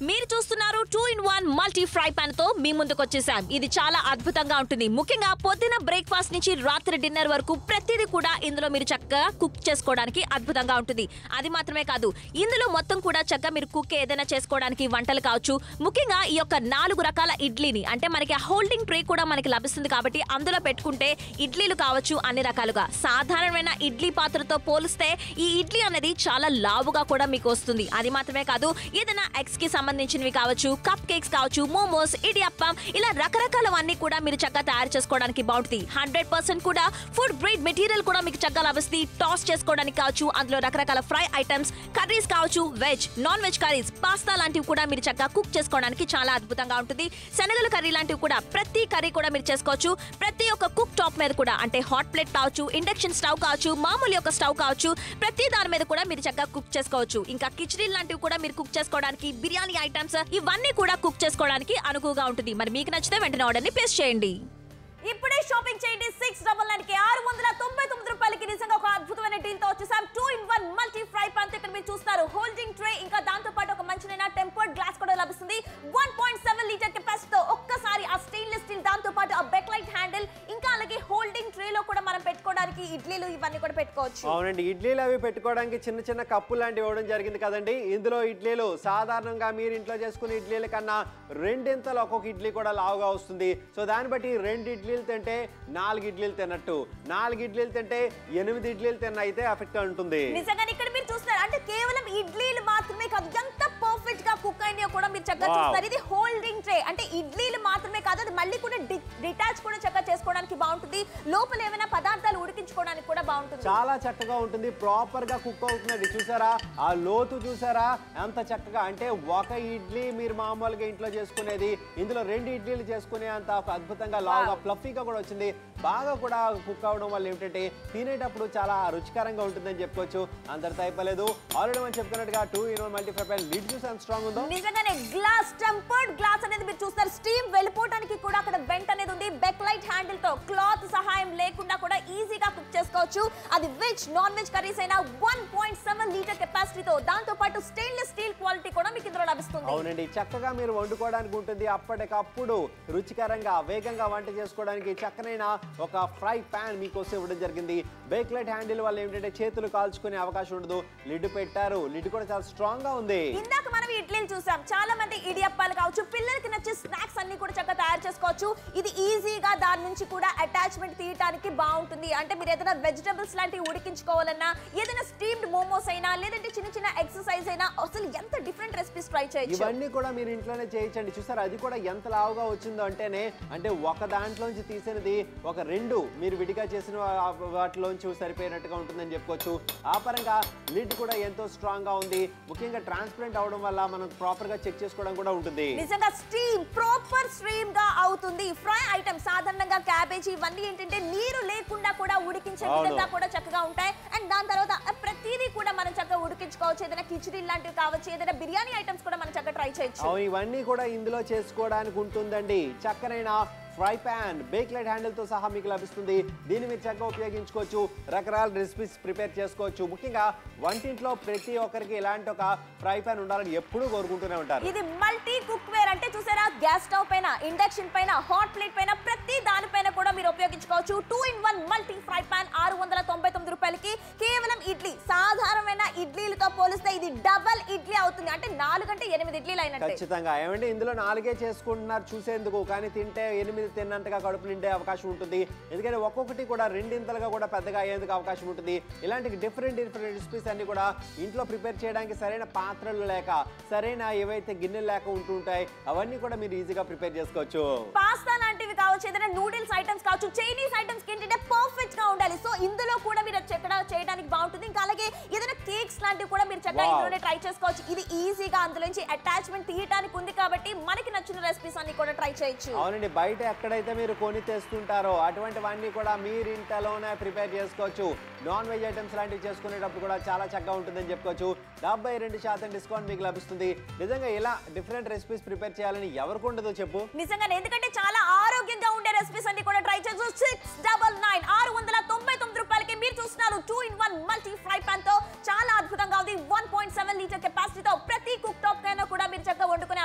మీరు చూస్తున్నారు two in one multi fry pan తో మీ ముందుకు వచ్చేసాం ఇది చాలా అద్భుతంగా ఉంటుంది ముఖ్యంగా పొద్దున బ్రేక్ఫాస్ట్ నుంచి రాత్రి డిన్నర్ వరకు ప్రతిదీ కూడా ఇందులో మీరు చక్కగా కుక్ చేసుకోవడానికి అద్భుతంగా ఉంటుంది అది మాత్రమే కాదు ఇందులో మొత్తం కూడా చక్కగా మీరు కుక్ ఏదైనా చేసుకోవడానికి వంటలు కావచ్చు ముఖ్యంగా ఈ యొక్క నాలుగు రకాల ఇడ్లీని అంటే మనకి హోల్డింగ్ ట్రే కూడా మనకి లభిస్తుంది కాబట్టి అందులో పెట్టుకుంటే ఇడ్లీలు కావచ్చు అన్ని రకాలుగా సాధారణమైన ఇడ్లీ పాత్రతో పోలిస్తే ఈ ఇడ్లీ అనేది చాలా లావుగా కూడా మీకు వస్తుంది అది మాత్రమే కాదు ఏదైనా ఎగ్స్ కి సంబంధించినవి కావచ్చు కప్ కేక్స్ కావచ్చు మోమోస్ ఇడియప్పం ఇలా రకరకాలవన్నీ కూడా మీరు చక్కగా తయారు చేసుకోవడానికి బాగుంటుంది హండ్రెడ్ పర్సెంట్ కూడా ఫుడ్ బ్రేడ్ మెటీరియల్ కూడా మీకు చక్కగా లభిస్తుంది టాస్ చేసుకోవడానికి కావచ్చు అందులో రకరకాల ఫ్రై ఐటమ్స్ కర్రీస్ కావచ్చు veg non veg curries pasta లాంటివి కూడా మీరు చక్కగా కుక్ చేసుకోవడానికి చాలా అద్భుతంగా ఉంటుంది శనగల కర్రీ లాంటివి కూడా ప్రతి కర్రీ కూడా మీరు చేసుకోవచ్చు ప్రతి ఒక్క కుక్ టాప్ మీద కూడా అంటే హాట్ ప్లేట్ కావచ్చు ఇండక్షన్ స్టవ్ కావచ్చు మామూలు యొక్క స్టవ్ కావచ్చు ప్రతి దాని మీద కూడా మీరు చక్కగా కుక్ చేసుకోవచ్చు ఇంకా కిచడీ లాంటివి కూడా మీరు కుక్ చేసుకోవడానికి బిర్యానీ ఐటమ్స్ ఇవన్నీ కూడా కుక్ చేసుకోవడానికి అనుకువగా ఉంటుంది మరి మీకు నచ్చితే వెంటనే ఆర్డర్ ని ప్లేస్ చేయండి ఇప్పుడే షాపింగ్ చేయండి సిక్స్ డబల్ నైన్ కి ఆరు వందల తొంభై తొమ్మిది రూపాయలకి నిజంగా ఒక అద్భుతమైన డీల్ తో వచ్చేసాం two in one multi fry pan ఇక్కడ మీరు చూస్తారు హోల్డింగ్ ట్రే ఇంకా దాంతో పాటు ఒక మంచినైన టెంపర్డ్ గ్లాస్ కూడా లభిస్తుంది వన్ పాయింట్ సెవెన్ లీటర్ కెపాసిటీతో ఒక్కసారి ఆ స్టెయిన్లెస్ స్టీల్ దాంతో పాటు ఆ బెక్లైట్ హ్యాండిల్ ఇంకా అలాగే హోల్డింగ్ ట్రే లో కూడా మనం పెట్టుకోవడానికి ఇడ్లీలు ఇవన్నీ కూడా పెట్టుకోవచ్చు అవునండి ఇడ్లీలు అవి పెట్టుకోవడానికి చిన్న చిన్న కప్పు లాంటివి ఇవ్వడం జరిగింది కదండి ఇందులో ఇడ్లీలు సాధారణంగా మీరు ఇంట్లో చేసుకునే ఇడ్లీల కన్నా రెండింతలు ఒక్కొక్క ఇడ్లీ కూడా లావుగా వస్తుంది సో దాన్ని బట్టి రెండు ఇడ్లీలు తింటే నాలుగు ఇడ్లీలు తిన్నట్టు నాలుగు ఇడ్లీలు తింటే ఎనిమిది ఇడ్లీలు తిన్న అయితే ఎఫెక్ట్ ఉంటుంది నిజంగా ఇక్కడ మీరు చూస్తున్నారు అంటే కేవలం ఇడ్లీలు మాత్రమే కాదు ఎంత పర్ఫెక్ట్ గా కుక్ అయినాయో కూడా మీరు చక్కగా Wow. చూస్తారు ఇది హోల్డింగ్ ట్రే అంటే ఇడ్లీలు మాత్రమే కాదు అది మళ్ళీ కూడా డిటాచ్ కూడా చక్కగా చేసుకోవడానికి బాగుంటుంది లోపల ఏమైనా పదార్థాలు ఉడికించుకోవడానికి కూడా బాగుంటుంది చాలా చక్కగా ఉంటుంది ప్రాపర్ గా కుక్ అవుతున్నది చూసారా ఆ లోతు చూసారా ఎంత చక్కగా అంటే ఒక ఇడ్లీ మీరు మామూలుగా ఇంట్లో చేసుకునేది ఇందులో రెండు ఇడ్లీలు చేసుకునే అంత ఒక అద్భుతంగా లావుగా ఫ్లఫీగా కూడా వచ్చింది బాగా కూడా కుక్ అవడం వల్ల ఏమిటంటే తినేటప్పుడు చాలా రుచికరంగా ఉంటుందని చెప్పుకోవచ్చు అందరితో అయిపోలేదు ఆల్రెడీ మనం చెప్పుకున్నట్టుగా two in multi fry lid చూసి ఎంత స్ట్రాంగ్ ఉందో నిజంగానే గ్లాస్ టెంపర్డ్ గ్లాస్ అనేది మీరు చూస్తారు స్టీమ్ వెళ్ళిపోవడానికి కూడా అక్కడ వెంట్ అనేది ఉంది బెక్ లైట్ హ్యాండిల్ తో క్లాత్ సహాయం లేకుండా కూడా ఈజీగా కుక్ చేసుకోవచ్చు అది వెజ్ నాన్ వెజ్ కర్రీస్ అయినా వన్ పాయింట్ సెవెన్ లీటర్ కెపాసిటీతో దాంతో పాటు స్టెయిన్లెస్ స్టీల్ క్వాలిటీ కూడా మీకు ఇందులో లభిస్తుంది అవునండి చక్కగా మీరు వండుకోవడానికి ఉంటుంది అప్పటికప్పుడు రుచికరంగా వేగంగా వంట చేసుకోవడానికి చక్కనైన ఒక ఫ్రై ప్యాన్ మీకోసం ఇవ్వడం జరిగింది బేక్లెట్ హ్యాండిల్ వల్ల ఏంటంటే చేతులు కాల్చుకునే అవకాశం ఉండదు లిడ్ పెట్టారు లిడ్ కూడా చాలా స్ట్రాంగ్ గా ఉంది ఇందాక మనం ఇడ్లీలు చూసాం చాలా మంది ఇడియప్పాలు కావచ్చు పిల్లలకి నచ్చే స్నాక్స్ అన్ని కూడా చక్కగా తయారు చేసుకోవచ్చు ఇది ఈజీగా దాని నుంచి కూడా అటాచ్మెంట్ తీయడానికి బాగుంటుంది అంటే మీరు ఏదైనా వెజిటబుల్స్ లాంటివి ఉడికించుకోవాలన్నా ఏదైనా స్టీమ్డ్ మోమోస్ అయినా లేదంటే చిన్న చిన్న ఎక్సర్సైజ్ అయినా అసలు ఎంత డిఫరెంట్ రెసిపీస్ ట్రై చేయొచ్చు ఇవన్నీ కూడా మీరు ఇంట్లోనే చేయించండి చూసారు అది కూడా ఎంత లావుగా వచ్చిందో అంటేనే అంటే ఒక దాంట్లోంచి తీసినది ఒక రెండు మీరు విడిగా చేసిన వా- వాటిలోంచి సరిపోయినట్టుగా ఉంటుందని చెప్పుకోవచ్చు ఆ పరంగా లిడ్ కూడా ఎంతో స్ట్రాంగ్ గా ఉంది ముఖ్యంగా ట్రాన్స్పరెంట్ అవడం వల్ల మనం ప్రాపర్ గా చెక్ చేసుకోవడం కూడా ఉంటుంది నిజంగా స్టీమ్ ప్రాపర్ స్ట్రీమ్ గా అవుతుంది ఫ్రై ఐటమ్ సాధారణంగా క్యాబేజీ ఇవన్నీ ఏంటంటే నీరు లేకుండా కూడా ఉడికించే అవును. విధంగా కూడా చక్కగా ఉంటాయి అండ్ దాని తర్వాత ఆ ప్రతిదీ కూడా మనం చక్కగా ఉడికించుకోవచ్చు ఏదైనా కిచడీ లాంటివి కావచ్చు ఏదైనా బిర్యానీ ఐటమ్స్ కూడా మనం చక్కగా ట్రై చేయొచ్చు అవును ఇవన్నీ కూడా ఇందులో చేసుకోవడానికి ఉంటుందండి చక్కనైన ఫ్రై ప్యాన్ బేక్లైట్ హ్యాండిల్ తో సహా మీకు లభిస్తుంది దీన్ని మీరు చక్కగా ఉపయోగించుకోవచ్చు రకరకాల రెసిపీస్ ప్రిపేర్ చేసుకోవచ్చు ముఖ్యంగా వంటింట్లో ప్రతి ఒక్కరికి ఇలాంటి ఒక ఫ్రై ప్యాన్ ఉండాలని ఎప్పుడూ కోరుకుంటూనే ఉంటారు ఇది మల్టీ కుక్ వేర్ అంటే చూసారా గ్యాస్ స్టవ్ పైన ఇండక్షన్ పైన హాట్ ప్లేట్ పైన ప్రతి దానిపైన కూడా మీరు ఉపయోగించుకోవచ్చు two in one multi fry pan ఆరు వందల తొంభై తొమ్మిది రూపాయలకి కేవలం ఇడ్లీ సాధారణమైన ఇడ్లీలతో పోలిస్తే ఇది డబల్ ఇడ్లీ అవుతుంది అంటే నాలుగు అంటే ఎనిమిది ఇడ్లీలు అయినట్టే ఖచ్చితంగా ఏమంటే ఇందులో నాలుగే చేసుకుంటున్నారు చూసేందుకు కానీ తింటే ఎనిమిది తిన్నంతగా కడుపు నిండే అవకాశం ఉంటుంది ఎందుకంటే ఒక్కొక్కటి కూడా రెండింతలుగా కూడా పెద్దగా అయ్యేందుకు అవకాశం ఉంటుంది ఇలాంటి డిఫరెంట్ డిఫరెంట్ రెసిపీస్ అన్ని కూడా ఇంట్లో ప్రిపేర్ చేయడానికి సరైన పాత్రలు లేక సరైన ఏవైతే గిన్నెలు లేక ఉంటూ ఉంటాయి అవన్నీ కూడా మీరు ఈజీగా ప్రిపేర్ చేసుకోవచ్చు పాస్తా లాంటివి కావచ్చు ఏదైనా నూడిల్స్ ఐటమ్స్ కావచ్చు చైనీస్ ఐటమ్స్ ఏంటంటే పర్ఫెక్ట్ గా ఉండాలి సో ఇందులో కూడా మీరు చక్కగా చేయడానికి బాగుంటుంది ఇంకా అలాగే ఏదైనా కేక్స్ లాంటివి కూడా మీరు చక్కగా Wow. ఇందులోనే ట్రై చేసుకోవచ్చు ఇది ఈజీగా అందులోంచి అటాచ్మెంట్ తీయడానికి ఉంది కాబట్టి మనకి నచ్చిన రెసిపీస్ అన్ని కూడా ట్రై చేయొచ్చు అవునండి బయట ఎక్కడైతే మీరు కొని తెస్తుంటారో అటువంటివన్నీ కూడా మీరు ఇంట్లోనే ప్రిపేర్ చేసుకోవచ్చు నాన్ వెజ్ ఐటమ్స్ లాంటివి చేసుకునేటప్పుడు కూడా చాలా చక్కగా ఉంటుందని చెప్పుకోవచ్చు డెబ్బై రెండు శాతం డిస్కౌంట్ మీకు లభిస్తుంది నిజంగా ఇలా డిఫరెంట్ రెసిపీస్ ప్రిపేర్ చేయాలని ఎవరికి ఉండదో చెప్పు నిజంగా ఎందుకంటే చాలా ఆరోగ్యంగా ఉండే రెసిపీస్ అన్ని కూడా ట్రై చేయొచ్చు సిక్స్ డబల్ నైన్ ఆరు వందల తొంభై తొమ్మిది రూపాయలకి మీరు చూస్తున్నారు two in one multi fry pan తో చాలా అద్భుతంగా ఉంది వన్ పాయింట్ సెవెన్ లీటర్ కెపాసిటీతో ప్రతి కుక్ టాప్ కైనా కూడా మీరు చక్కగా వండుకునే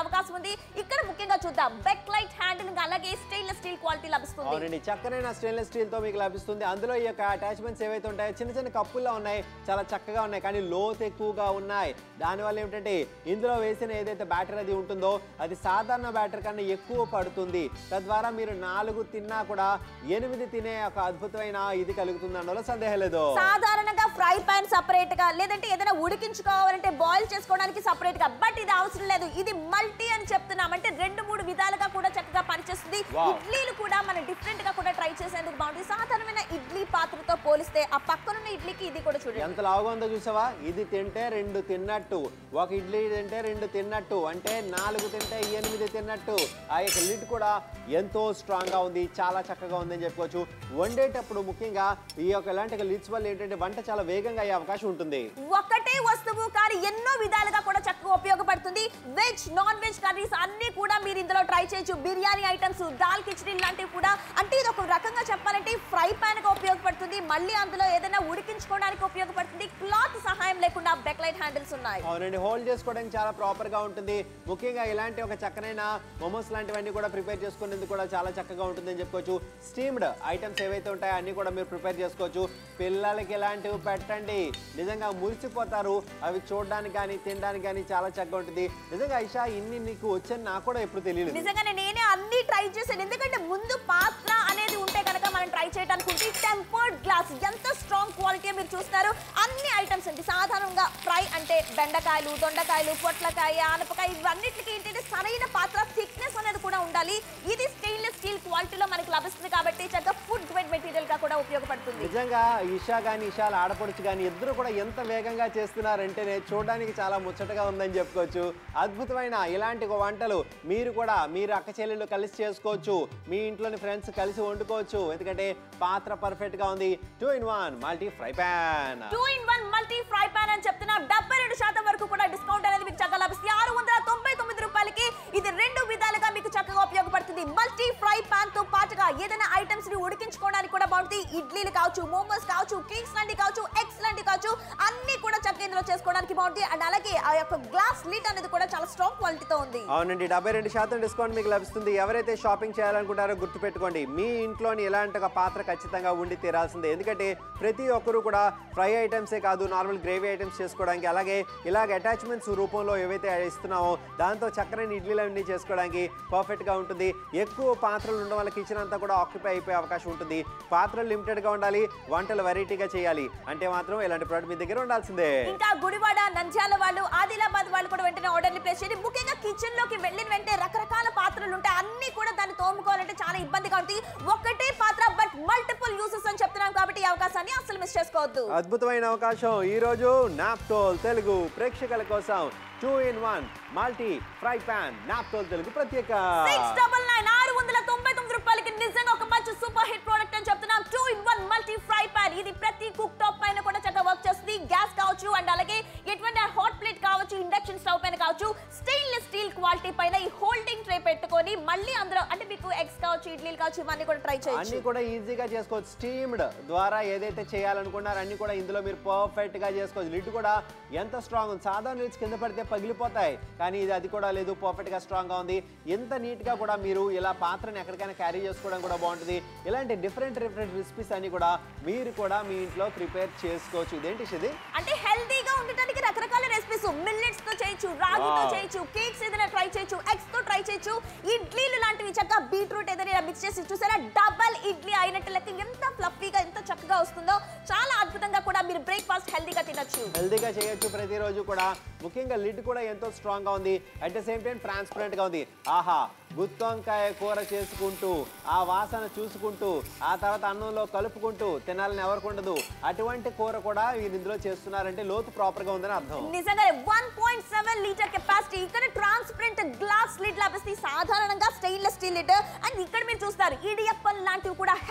చూద్దాం బెక్ లైట్ హ్యాండిల్ అలాగే స్టెయిన్లెస్ స్టీల్ క్వాలిటీ లభిస్తుంది అవునండి చక్కనైన స్టెయిన్లెస్ స్టీల్ తో మీకు లభిస్తుంది అందులో ఈ యొక్క అటాచ్మెంట్స్ ఏవైతే ఉంటాయో చిన్న చిన్న కప్పుల్లో ఉన్నాయి చాలా చక్కగా ఉన్నాయి కానీ లోతు ఎక్కువగా ఉన్నాయి దానివల్ల ఏమిటంటే ఇందులో వేసిన ఏదైతే బ్యాటరీ అది ఉంటుందో అది సాధారణ బ్యాటరీ కన్నా ఎక్కువ పడుతుంది తద్వారా మీరు నాలుగు తిన్నా కూడా ఎనిమిది తినే ఒక అద్భుతమైన ఇది కలుగుతుంది అందులో సందేహం లేదు సాధారణంగా ఫ్రై పాన్ సపరేట్ గా లేదంటే ఏదైనా ఉడికించుకోవాలంటే బాయిల్ చేసుకోవడానికి సపరేట్ గా బట్ ఇది అవసరం లేదు ఇది మల్టీ అని చెప్తున్నాం అంటే రెండు మూడు విధాలుగా కూడా చక్కగా పనిచేస్తుంది Wow. ఇడ్లీలు కూడా మనం డిఫరెంట్ గా కూడా ట్రై చేసేందుకు బాగుంటుంది సాధారణమైన ఇడ్లీ పాత్రతో పోలిస్తే ఆ పక్కనున్న ఇడ్లీకి ఇది కూడా చూడండి ఎంత లావుగా ఉందో చూసావా ఇది తింటే రెండు తిన్నట్టు ఒక ఇడ్లీ తింటే రెండు తిన్నట్టు అంటే నాలుగు తింటే ఎనిమిది తిన్నట్టు ఆ యొక్క లిడ్ కూడా ఎంతో స్ట్రాంగ్ గా ఉంది చాలా చక్కగా ఉందని చెప్పుకోవచ్చు వండేటప్పుడు ముఖ్యంగా ఈ యొక్క ఇలాంటి లిడ్స్ వల్ల ఏంటంటే వంట చాలా వేగంగా అయ్యే అవకాశం ఉంటుంది ఒకటే వస్తువు కానీ ఎన్నో విధాలుగా కూడా చక్కగా ఉపయోగపడుతుంది వెజ్ నాన్ వెజ్ కర్రీస్ అన్ని కూడా మీరు ఇందులో ట్రై చేయొచ్చు బిర్యానీ ఐటమ్స్ దాల్ కిచడీ లాంటివి కూడా అంటే ఇది ఒక రకంగా చెప్పాలంటే ఫ్రై పాన్ గా ఉపయోగపడుతుంది మళ్ళీ అందులో ఏదైనా ఉడికించుకోవడానికి ఉపయోగపడుతుంది క్లాత్ సహాయం లేకుండా బెక్లైట్ హ్యాండిల్స్ ఉన్నాయి అవునండి హోల్డ్ చేసుకోవడానికి చాలా ప్రాపర్ గా ఉంటుంది ముఖ్యంగా ఇలాంటి ఒక చక్కనైన మొమోస్ లాంటివన్నీ కూడా ప్రిపేర్ చేసుకునేందుకు కూడా చాలా చక్కగా ఉంటుందని చెప్పుకోవచ్చు స్టీమ్డ్ ఐటమ్స్ ఏవైతే ఉంటాయో అన్ని కూడా మీరు ప్రిపేర్ చేసుకోవచ్చు పిల్లలకి ఇలాంటివి పెట్టండి నిజంగా మురిసిపోతారు అవి చూడడానికి కానీ తినడానికి కానీ చాలా చక్కగా ఉంటుంది నిజంగా ఐషా ఇన్ని నీకు వచ్చని నాకు కూడా ఎప్పుడు తెలియలేదు నిజంగానే నేనే అన్ని ట్రై చేశాను ఎందుకంటే ముందు పాత్ర అనేది ఉంటే కనుక మనం ట్రై చేయడానికి ఉంటుంది టెంపర్డ్ గ్లాస్ ఎంత స్ట్రాంగ్ క్వాలిటీ మీరు చూస్తున్నారు అన్ని ఐటమ్స్ అండి సాధారణంగా ఫ్రై అంటే బెండకాయలు దొండకాయలు పొట్లకాయ ఆనపకాయ ఇవన్నిటికి ఏంటంటే సరైన పాత్ర థిక్నెస్ అనేది కూడా ఉండాలి ఇది స్టెయిన్లెస్ స్టీల్ క్వాలిటీలో మనకి లభిస్తుంది కాబట్టి చక్కగా ఫుడ్ గ్రేడ్ మెటీరియల్ గా కూడా ఉపయోగపడుతుంది నిజంగా ఇషా కానీ ఇషాల ఆడపడుచు కానీ ఇద్దరు కూడా ఎంత వేగంగా చేస్తున్నారంటేనే చూడడానికి చాలా ముచ్చటగా ఉందని చెప్పుకోవచ్చు అద్భుతమైన ఇలాంటి ఒక వంటలు మీరు కూడా మీరు అక్క చెల్లెళ్ళు కలిసి చేసుకోవచ్చు మీ ఇంట్లోని ఫ్రెండ్స్ కలిసి వండుకోవచ్చు ఎందుకంటే పాత్ర పర్ఫెక్ట్ గా ఉంది two in one multi fry pan two in one multi fry pan అని చెప్తున్నా డెబ్బై రెండు శాతం వరకు కూడా డిస్కౌంట్ అనేది మీకు చక్కగా లభిస్తుంది ఆరు వందల తొంభై తొమ్మిది రూపాయలకి ఇది రెండు విధాలుగా మీకు చక్కగా ఉపయోగపడుతుంది మల్టీ ఫ్రై పాన్ తో పాటుగా ఏదైనా ఐటమ్స్ ని ఉడికించుకోవడానికి కూడా బాగుంటుంది ఇడ్లీలు కావచ్చు మోమోస్ కావచ్చు కేక్స్ లాంటివి కావచ్చు ఎగ్స్ లాంటివి కావచ్చు అన్ని కూడా చక్కగా ఇందులో చేసుకోవడానికి బాగుంటుంది అండ్ అలాగే ఆ యొక్క గ్లాస్ లీట్ అనేది కూడా చాలా స్ట్రాంగ్ క్వాలిటీతో ఉంది అవునండి డెబ్బై రెండు శాతం డిస్కౌంట్ మీకు లభిస్తుంది ఎవరైతే షాపింగ్ చేయాలనుకుంటారో గుర్తుపెట్టుకోండి మీ ఇంట్లోని ఇలాంటి ఒక పాత్ర ఖచ్చితంగా ఉండి తీరాల్సిందే ఎందుకంటే ప్రతి ఒక్కరు కూడా ఫ్రై ఐటమ్సే కాదు నార్మల్ గ్రేవీ ఐటమ్స్ చేసుకోవడానికి అలాగే ఇలాగ అటాచ్మెంట్స్ రూపంలో ఏవైతే ఇస్తున్నామో దాంతో చక్కని ఇడ్లీలు అన్ని చేసుకోవడానికి పర్ఫెక్ట్గా ఉంటుంది ఎక్కువ పాత్రలు ఉండడం వల్ల కిచెన్ అంతా కూడా ఆక్యుపై అయిపోయే అవకాశం ఉంటుంది పాత్రలు లిమిటెడ్గా ఉండాలి వంటలు వెరైటీగా చేయాలి అంటే మాత్రం ఇలాంటి ప్రోడక్ట్ మీ దగ్గర ఉండాల్సిందే ఇంకా గుడివాడ నంద్యాల వాళ్ళు ఆదిలాబాద్ వాళ్ళు కూడా వెంటనే ఆర్డర్ని ప్లేస్ చేయండి ముఖ్యంగా కిచెన్ లోకి వెళ్ళిన వెంటనే రకరకాల పాత్రలు ఉంటాయి అన్ని కూడా దాన్ని తోముకోవాలంటే చాలా ఇబ్బందిగా ఉంటుంది ఒకటే పాత్ర బట్ మల్టిపుల్ యూసెస్ అని చెప్తున్నాం కాబట్టి ఈ అవకాశాన్ని అస్సలు మిస్ చేసుకోవద్దు అద్భుతమైన అవకాశం ఈ రోజు నాప్టోల్ తెలుగు ప్రేక్షకుల కోసం two in one multi fry pan Naaptol Telugu ప్రత్యేక సిక్స్ డబల్ నైన్ ఆరు వందల తొంభై తొమ్మిది రూపాయలకి నిజంగా ఒక మంచి సూపర్ హిట్ ప్రోడక్ట్ అని చెప్తున్నాం two in one multi fry pan ఇది ప్రతి కుక్ టాప్ పైన కూడా చక్కగా వర్క్ చేస్తుంది గ్యాస్ కావచ్చు అండ్ అలాగే ఎటువంటి హాట్ ప్లేట్ కావచ్చు ఇండక్షన్ స్టవ్ పైన కావచ్చు స్టెయిన్లెస్ స్టీల్ క్వాలిటీ పైన ఈ హోల్డింగ్ ట్రే పెట్టుకొని మళ్ళీ అందులో అంటే మీకు ఎగ్స్ కావచ్చు ఇడ్లీలు కావచ్చు ఇవన్నీ కూడా ట్రై చేయొచ్చు అన్ని కూడా ఈజీగా చేసుకోవచ్చు స్టీమ్డ్ ద్వారా ఏదైతే చేయాలనుకున్నారో అన్ని కూడా ఇందులో మీరు పర్ఫెక్ట్ గా చేసుకోవచ్చు లిడ్ కూడా ఎంత స్ట్రాంగ్ ఉంది సాధారణ లిడ్స్ కింద పడితే పగిలిపోతాయి కానీ ఇది అది కూడా లేదు పర్ఫెక్ట్ గా స్ట్రాంగ్ గా ఉంది ఎంత నీట్ గా కూడా మీరు ఇలా పాత్రని ఎక్కడికైనా క్యారీ చేసుకోవడం కూడా బాగుంటుంది ఇలాంటి డిఫరెంట్ డిఫరెంట్ రెసిపీస్ అన్ని కూడా మీరు కూడా మీ ఇంట్లో ప్రిపేర్ చేసుకోవచ్చు ఇదేంటి ఇది అంటే హెల్తీగా ఉండటానికి రకరకాల రెసిపీస్ మిల్లెట్స్ తో చేయొచ్చు రాగితో Wow. చేయొచ్చు కేక్స్ ఏదైనా ట్రై చేయొచ్చు ఎగ్స్ తో ట్రై చేయొచ్చు ఇడ్లీలు లాంటివి చక్కగా బీట్రూట్ ఏదైనా మిక్స్ చేసి చూసారా డబల్ ఇడ్లీ అయినట్టు లెక్క ఎంత ఫ్లఫీగా ఎంత చక్కగా వస్తుందో చాలా అద్భుతంగా కూడా మీరు బ్రేక్ఫాస్ట్ హెల్తీగా తినొచ్చు హెల్తీగా చేయొచ్చు ప్రతిరోజు కూడా ముఖ్యంగా లిడ్ కూడా ఎంతో స్ట్రాంగ్ గా ఉంది at the same time transparent గా ఉంది ఆహా గుత్తొంకాయ కూర చేసుకుంటూ ఆ వాసన చూసుకుంటూ ఆ తర్వాత అన్నంలో కలుపుకుంటూ తినాలని ఎవరికి ఉండదు అటువంటి కూర కూడా వీరు ఇందులో చేస్తున్నారంటే లోతు ప్రాపర్ గా ఉందని అర్థం నిజంగానే one point seven litre capacity ఇక్కడ ట్రాన్స్పరెంట్ గ్లాస్ లిడ్ లభిస్తుంది సాధారణంగా స్టెయిన్లెస్ స్టీల్ లిడ్ అండ్ ఇక్కడ మీరు చూస్తారు ఇడియప్పన్ లాంటివి కూడా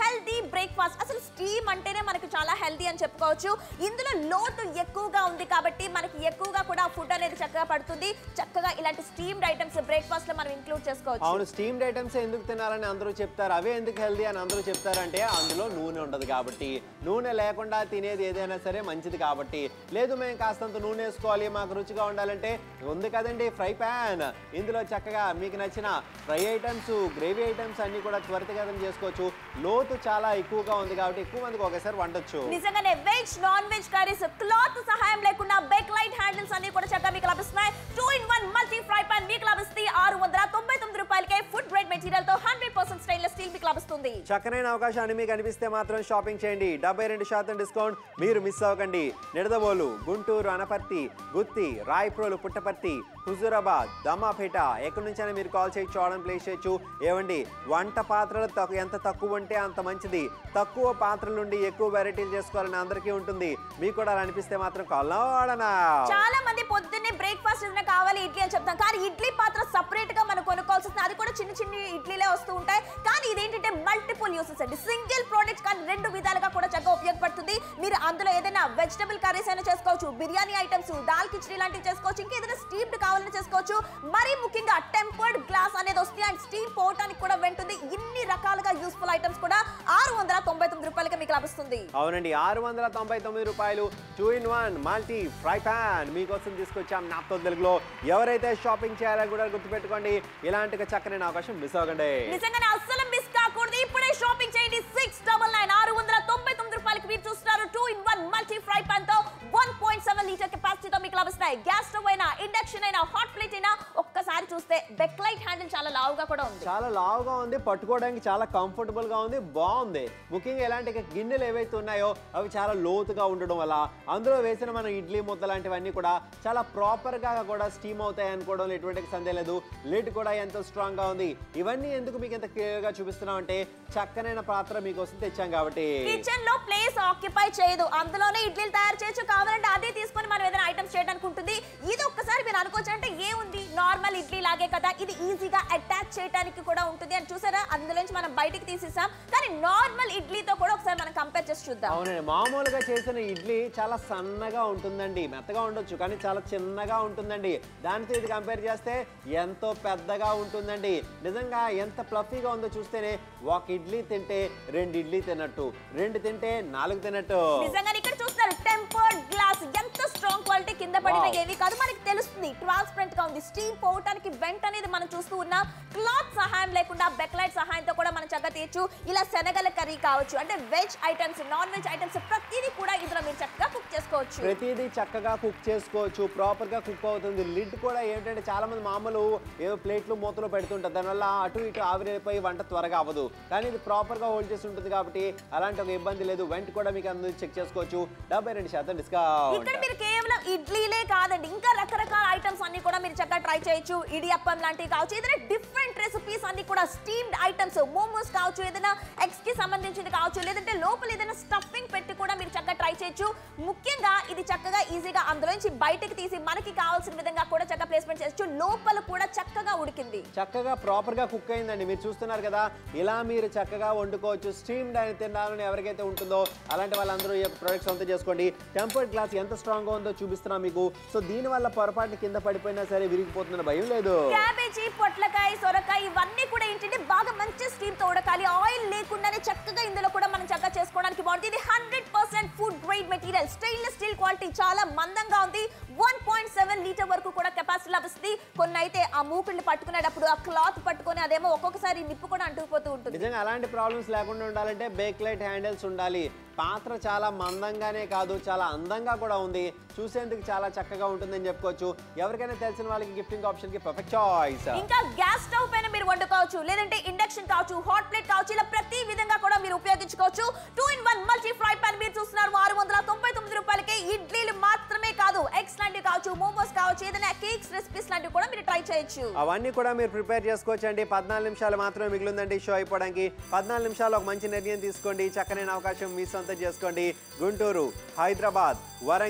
హెల్దీ బ్రేక్ఫాస్ట్ అసలు స్టీమ్ అంటేనే మనకు చాలా హెల్దీ అని చెప్పుకోవచ్చు ఇందులో లోతు ఎక్కువగా ఉంది కాబట్టి మనకి ఎక్కువగా కూడా ఫుడ్ అనేది చక్కగా పడుతుంది చక్కగా ఇలాంటి స్టీమ్డ్ ఐటమ్స్ బ్రేక్ఫాస్ట్ లో మనం ఇంక్లూడ్ చేసుకోవచ్చు అవును స్టీమ్డ్ ఐటమ్స్ ఎందుకు తినాలని అందరూ చెప్తారు అవే ఎందుకు హెల్దీ అని అందరూ చెప్తారంటే అందులో నూనె ఉండదు కాబట్టి నూనె లేకుండా తినేది ఏదైనా సరే మంచిది కాబట్టి లేదు మేము కాస్తంత నూనె వేసుకోవాలి మాకు రుచిగా ఉండాలంటే ఉంది కదండి ఫ్రై ప్యాన్ ఇందులో చక్కగా మీకు నచ్చిన ఫ్రై ఐటమ్స్ గ్రేవీ ఐటమ్స్ అన్ని కూడా త్వరితగతం చేసుకోవచ్చు లోతు చాలా ఎక్కువగా ఉంది కాబట్టి ఎక్కువ మందికి ఒకేసారి వండొచ్చు నిజంగానే veg non veg curries cloth సహాయం లేకుండా బెక్ లైట్ హ్యాండిల్స్ అన్ని కూడా చక్కగా మీకు లభిస్తున్నాయి two in one multi fry pan మీకు లభిస్తుంది ఆరు వందల తొంభై తొమ్మిది రూపాయలకే ఫుడ్ గ్రేడ్ మెటీరియల్ తో హండ్రెడ్ పర్సెంట్ స్టెయిన్లెస్ స్టీల్ మీకు లభిస్తుంది చక్కనైన అవకాశాన్ని మీకు అనిపిస్తే మాత్రం షాపింగ్ చేయండి డెబ్బై రెండు శాతం డిస్కౌంట్ మీరు మిస్ అవ్వకండి నిడదవోలు గుంటూరు అనపర్తి గుత్తి రాయప్రోలు పుట్టపర్తి హుజూరాబాద్ దమ్మాపేట ఎక్కడి నుంచైనా మీరు కాల్ చేయొచ్చు ఆర్డర్ ప్లేస్ చేయొచ్చు ఏవండి వంట పాత్రలు తక్కు- ఎంత తక్కువ ఉంటే అంత మంచిది తక్కువ పాత్రల నుండి ఎక్కువ వెరైటీలు చేసుకోవాలని అందరికీ ఉంటుంది మీకు కూడా అలా అనిపిస్తే మాత్రం కాల్ వాడనా చాలా మంది పొద్దున్నే బ్రేక్ఫాస్ట్ ఏదైనా కావాలి ఇడ్లీ అని చెప్తాం కానీ ఇడ్లీ పాత్ర సపరేట్ గా మనం కొనుక్కోవాల్సి వస్తుంది అది కూడా చిన్న చిన్న ఇడ్లీలే వస్తూ ఉంటాయి కానీ ఇదేంటంటే మల్టిపుల్ యూసెస్ అండి సింగిల్ ప్రోడక్ట్ కానీ రెండు విధాలుగా కూడా చక్కగా ఉపయోగపడుతుంది మీరు అందులో ఏదైనా వెజిటబుల్ కర్రీస్ అయినా చేసుకోవచ్చు బిర్యానీ ఐటమ్స్ దాల్ కిచడీ లాంటివి చేసుకోవచ్చు ఇంకా ఏదైనా స్టీమ్డ్ కావాలని చేసుకోవచ్చు మరీ ముఖ్యంగా టెంపర్డ్ గ్లాస్ అనేది వస్తుంది అండ్ స్టీమ్ పోవటానికి కూడా వెంటుంది ఇన్ని రకాలుగా యూస్ఫుల్ ఐటమ్స్ కూడా ఆరు వందల తొంభై తొమ్మిది రూపాయలకి మీకు లభిస్తుంది అవునండి ఆరు వందల తొంభై తొమ్మిది రూపాయలు two in one multi fry pan మీకోసం తీసుకొచ్చాం నాతో తెలుగులో ఎవరైతే షాపింగ్ చేయాలని కూడా గుర్తుపెట్టుకోండి ఇలాంటి చక్కనైన అవకాశం మిస్ అవ్వకండి నిజంగానే అస్సలు మిస్ కాకూడదు ఇప్పుడే షాపింగ్ చేయండి సిక్స్ డబల్ నైన్ ఆరు వందల తొంభై తొమ్మిది రూపాయలకి మీరు చూస్తున్నారు two in one multi fry pan తో వన్ పాయింట్ సెవెన్ లీటర్ కెపాసిటీతో మీకు లభిస్తాయి గ్యాస్ స్టవ్ అయినా ఇండక్షన్ అయినా హాట్ ప్లేట్ అయినా ఒక్కసారి చూస్తే బెక్లైట్ హ్యాండిల్ చాలా లావుగా కూడా ఉంది చాలా లావుగా ఉంది పట్టుకోవడానికి చాలా కంఫర్టబుల్ గా ఉంది బాగుంది ముఖ్యంగా ఇలాంటి గిన్నెలు ఏవైతే ఉన్నాయో అవి చాలా లోతుగా ఉండడం వల్ల అందులో వేసిన మన ఇడ్లీ ముద్ద లాంటివన్నీ కూడా చాలా ప్రాపర్ గా కూడా స్టీమ్ అవుతాయి అనుకోవడం ఎటువంటి సందేహం లేదు లిడ్ కూడా ఎంతో స్ట్రాంగ్ గా ఉంది ఇవన్నీ ఎందుకు మీకు ఎంత క్లియర్ గా చూపిస్తున్నాం అంటే చక్కనైన పాత్ర మీకోసం తెచ్చాం కాబట్టి కిచెన్ లో ప్లేస్ ఆక్యుపై చేయదు అందులోనే ఇడ్లీలు తయారు చేయొచ్చు కావాలంటే అదే తీసుకొని మనం ఏదైనా ఐటమ్స్ చేయడానికి ఉంటుంది ఇది ఒక్కసారి మీరు అనుకోవచ్చు అంటే ఏముంది నార్మల్ ఇడ్లీ లాగే కదా ఇది ఈజీగా అటాచ్ చేయడానికి కూడా ఉంటుంది అని చూసారా అందులోంచి మనం బయటికి తీసేసాం కానీ నార్మల్ ఇడ్లీతో కూడా ఒకసారి మనం కంపేర్ చేసి చూద్దాం అవునండి మామూలుగా చేసిన ఇడ్లీ చాలా సన్నగా ఉంటుందండి మెత్తగా ఉండొచ్చు కానీ చాలా చిన్నగా ఉంటుందండి దానితో ఇది కంపేర్ చేస్తే ఎంతో పెద్దగా ఉంటుందండి నిజంగా ఎంత ఫ్లఫీగా ఉందో చూస్తేనే ఒక ఇడ్లీ తింటే రెండు ఇడ్లీ తిన్నట్టు రెండు తింటే నాలుగు తిన్నట్టు నిజంగా ఇక్కడ చూస్తున్నారు టెంపర్డ్ గ్లాస్ ఎంత స్ట్రాంగ్ క్వాలిటీ కింద పడిన Wow. ఏవి కాదు మనకి తెలుస్తుంది ట్రాన్స్పరెంట్ గా ఉంది స్టీమ్ పోవటానికి వెంట అనేది మనం చూస్తూ ఉన్నాం క్లాత్ సహాయం లేకుండా బెక్లైట్ సహాయంతో కూడా మనం చక్కగా తీయచ్చు ఇలా శనగల కర్రీ కావచ్చు అంటే veg items non veg items ప్రతిదీ కూడా ఇందులో మీరు చక్కగా కుక్ చేసుకోవచ్చు ప్రతిదీ చక్కగా కుక్ చేసుకోవచ్చు ప్రాపర్ గా కుక్ అవుతుంది లిడ్ కూడా ఏంటంటే చాలా మంది మామూలు ఏదో ప్లేట్లు మూతలో పెడుతుంటారు దానివల్ల అటు ఇటు ఆవిరైపోయి వంట త్వరగా అవ్వదు కానీ ఇది ప్రాపర్ గా హోల్డ్ చేసి ఉంటుంది కాబట్టి అలాంటి ఒక ఇబ్బంది లేదు వెంట కూడా మీకు అందరూ చెక్ చేసుకోవచ్చు డెబ్బై రెండు శాతం డిస్కౌంట్ ఇక్కడ మీరు కేవలం ఇడ్లీలే కాదండి ఇంకా రకరకాల ఐటమ్స్ అన్ని కూడా మీరు చక్కగా ట్రై చేయొచ్చు ఇడియప్పం లాంటివి కావచ్చు ఏదైనా డిఫరెంట్ రెసిపీస్ అన్ని కూడా స్టీమ్డ్ ఐటమ్స్ మోమోస్ కావచ్చు ఏదైనా ఎగ్స్ కి సంబంధించింది కావచ్చు లేదంటే లోపల ఏదైనా స్టఫింగ్ పెట్టి కూడా మీరు చక్కగా ట్రై చేయొచ్చు ముఖ్యంగా ఇది చక్కగా ఈజీగా అందులోంచి బయటకి తీసి మనకి కావాల్సిన విధంగా కూడా చక్కగా ప్లేస్మెంట్ చేయొచ్చు లోపల కూడా చక్కగా ఉడికింది చక్కగా ప్రాపర్ గా కుక్ అయిందండి మీరు చూస్తున్నారు కదా ఇలా మీరు చక్కగా వండుకోవచ్చు స్టీమ్ డైన్ తినాలని ఎవరికైతే ఉంటుందో అలాంటి వాళ్ళందరూ ఈ ప్రొడక్ట్స్ సొంతం చేసుకోండి టెంపర్డ్ గ్లాస్ ఎంత స్ట్రాంగ్ గా ఉందో చూపిస్తున్నాం మీకు సో దీని వల్ల పొరపాటు కింద పడిపోయినా సరే విరిగిపోతున్న భయం లేదు క్యాబేజీ పొట్లకాయ సొరకాయ ఇవన్నీ కూడా ఏంటంటే బాగా మంచి స్టీమ్ తో ఉడకాలి ఆయిల్ లేకుండానే చక్కగా ఇందులో కూడా మనం చక్కగా చేసుకోవడానికి బాగుంటుంది ఇది hundred percent food grade material stainless steel quality చాలా మందంగా ఉంది వన్ పాయింట్ సెవెన్ లీటర్ వరకు కూడా కెపాసిటీ లభిస్తుంది కొన్ని అయితే ఆ మూకుల్ని పట్టుకునేటప్పుడు ఆ క్లాత్ పట్టుకొని అదేమో ఒక్కొక్కసారి నిప్పు కూడా అంటుకుపోతూ ఉంటుంది నిజంగా అలాంటి ప్రాబ్లమ్స్ లేకుండా ఉండాలంటే బేక్ లైట్ హ్యాండిల్స్ ఉండాలి పాత్ర చాలా మందంగానే కాదు చాలా అందంగా కూడా ఉంది చూసేందుకు చాలా చక్కగా ఉంటుందని చెప్పుకోవచ్చు ఎవరికైనా తెలిసిన వాళ్ళకి గిఫ్టింగ్ ఆప్షన్ కి పర్ఫెక్ట్ చాయిస్ ఇంకా గ్యాస్ స్టవ్ పైన మీరు వండుకోవచ్చు లేదంటే ఇండక్షన్ కావచ్చు హాట్ ప్లేట్ కావచ్చు ఇలా ప్రతి విధంగా కూడా మీరు ఉపయోగించుకోవచ్చు two in one multi fry pan మీరు చూస్తున్నారు ఆరు వందల తొంభై తొమ్మిది రూపాయలకి ఇడ్లీలు మాత్రమే కాదు ఎగ్స్ లాంటివి కావచ్చు మోమోస్ కావచ్చు ఏదైనా కేక్స్ రెసిపీస్ లాంటివి కూడా మీరు ట్రై చేయొచ్చు అవన్నీ కూడా మీరు ప్రిపేర్ చేసుకోవచ్చు అండి పద్నాలుగు నిమిషాలు మాత్రమే మిగిలిందండి షో అయిపోవడానికి పద్నాలుగు నిమిషాలు ఒక మంచి నిర్ణయం తీసుకోండి చక్కనైన అవకాశం మీ సొంతం చేసుకోండి గుంటూరు హైదరాబాద్ వరంగల్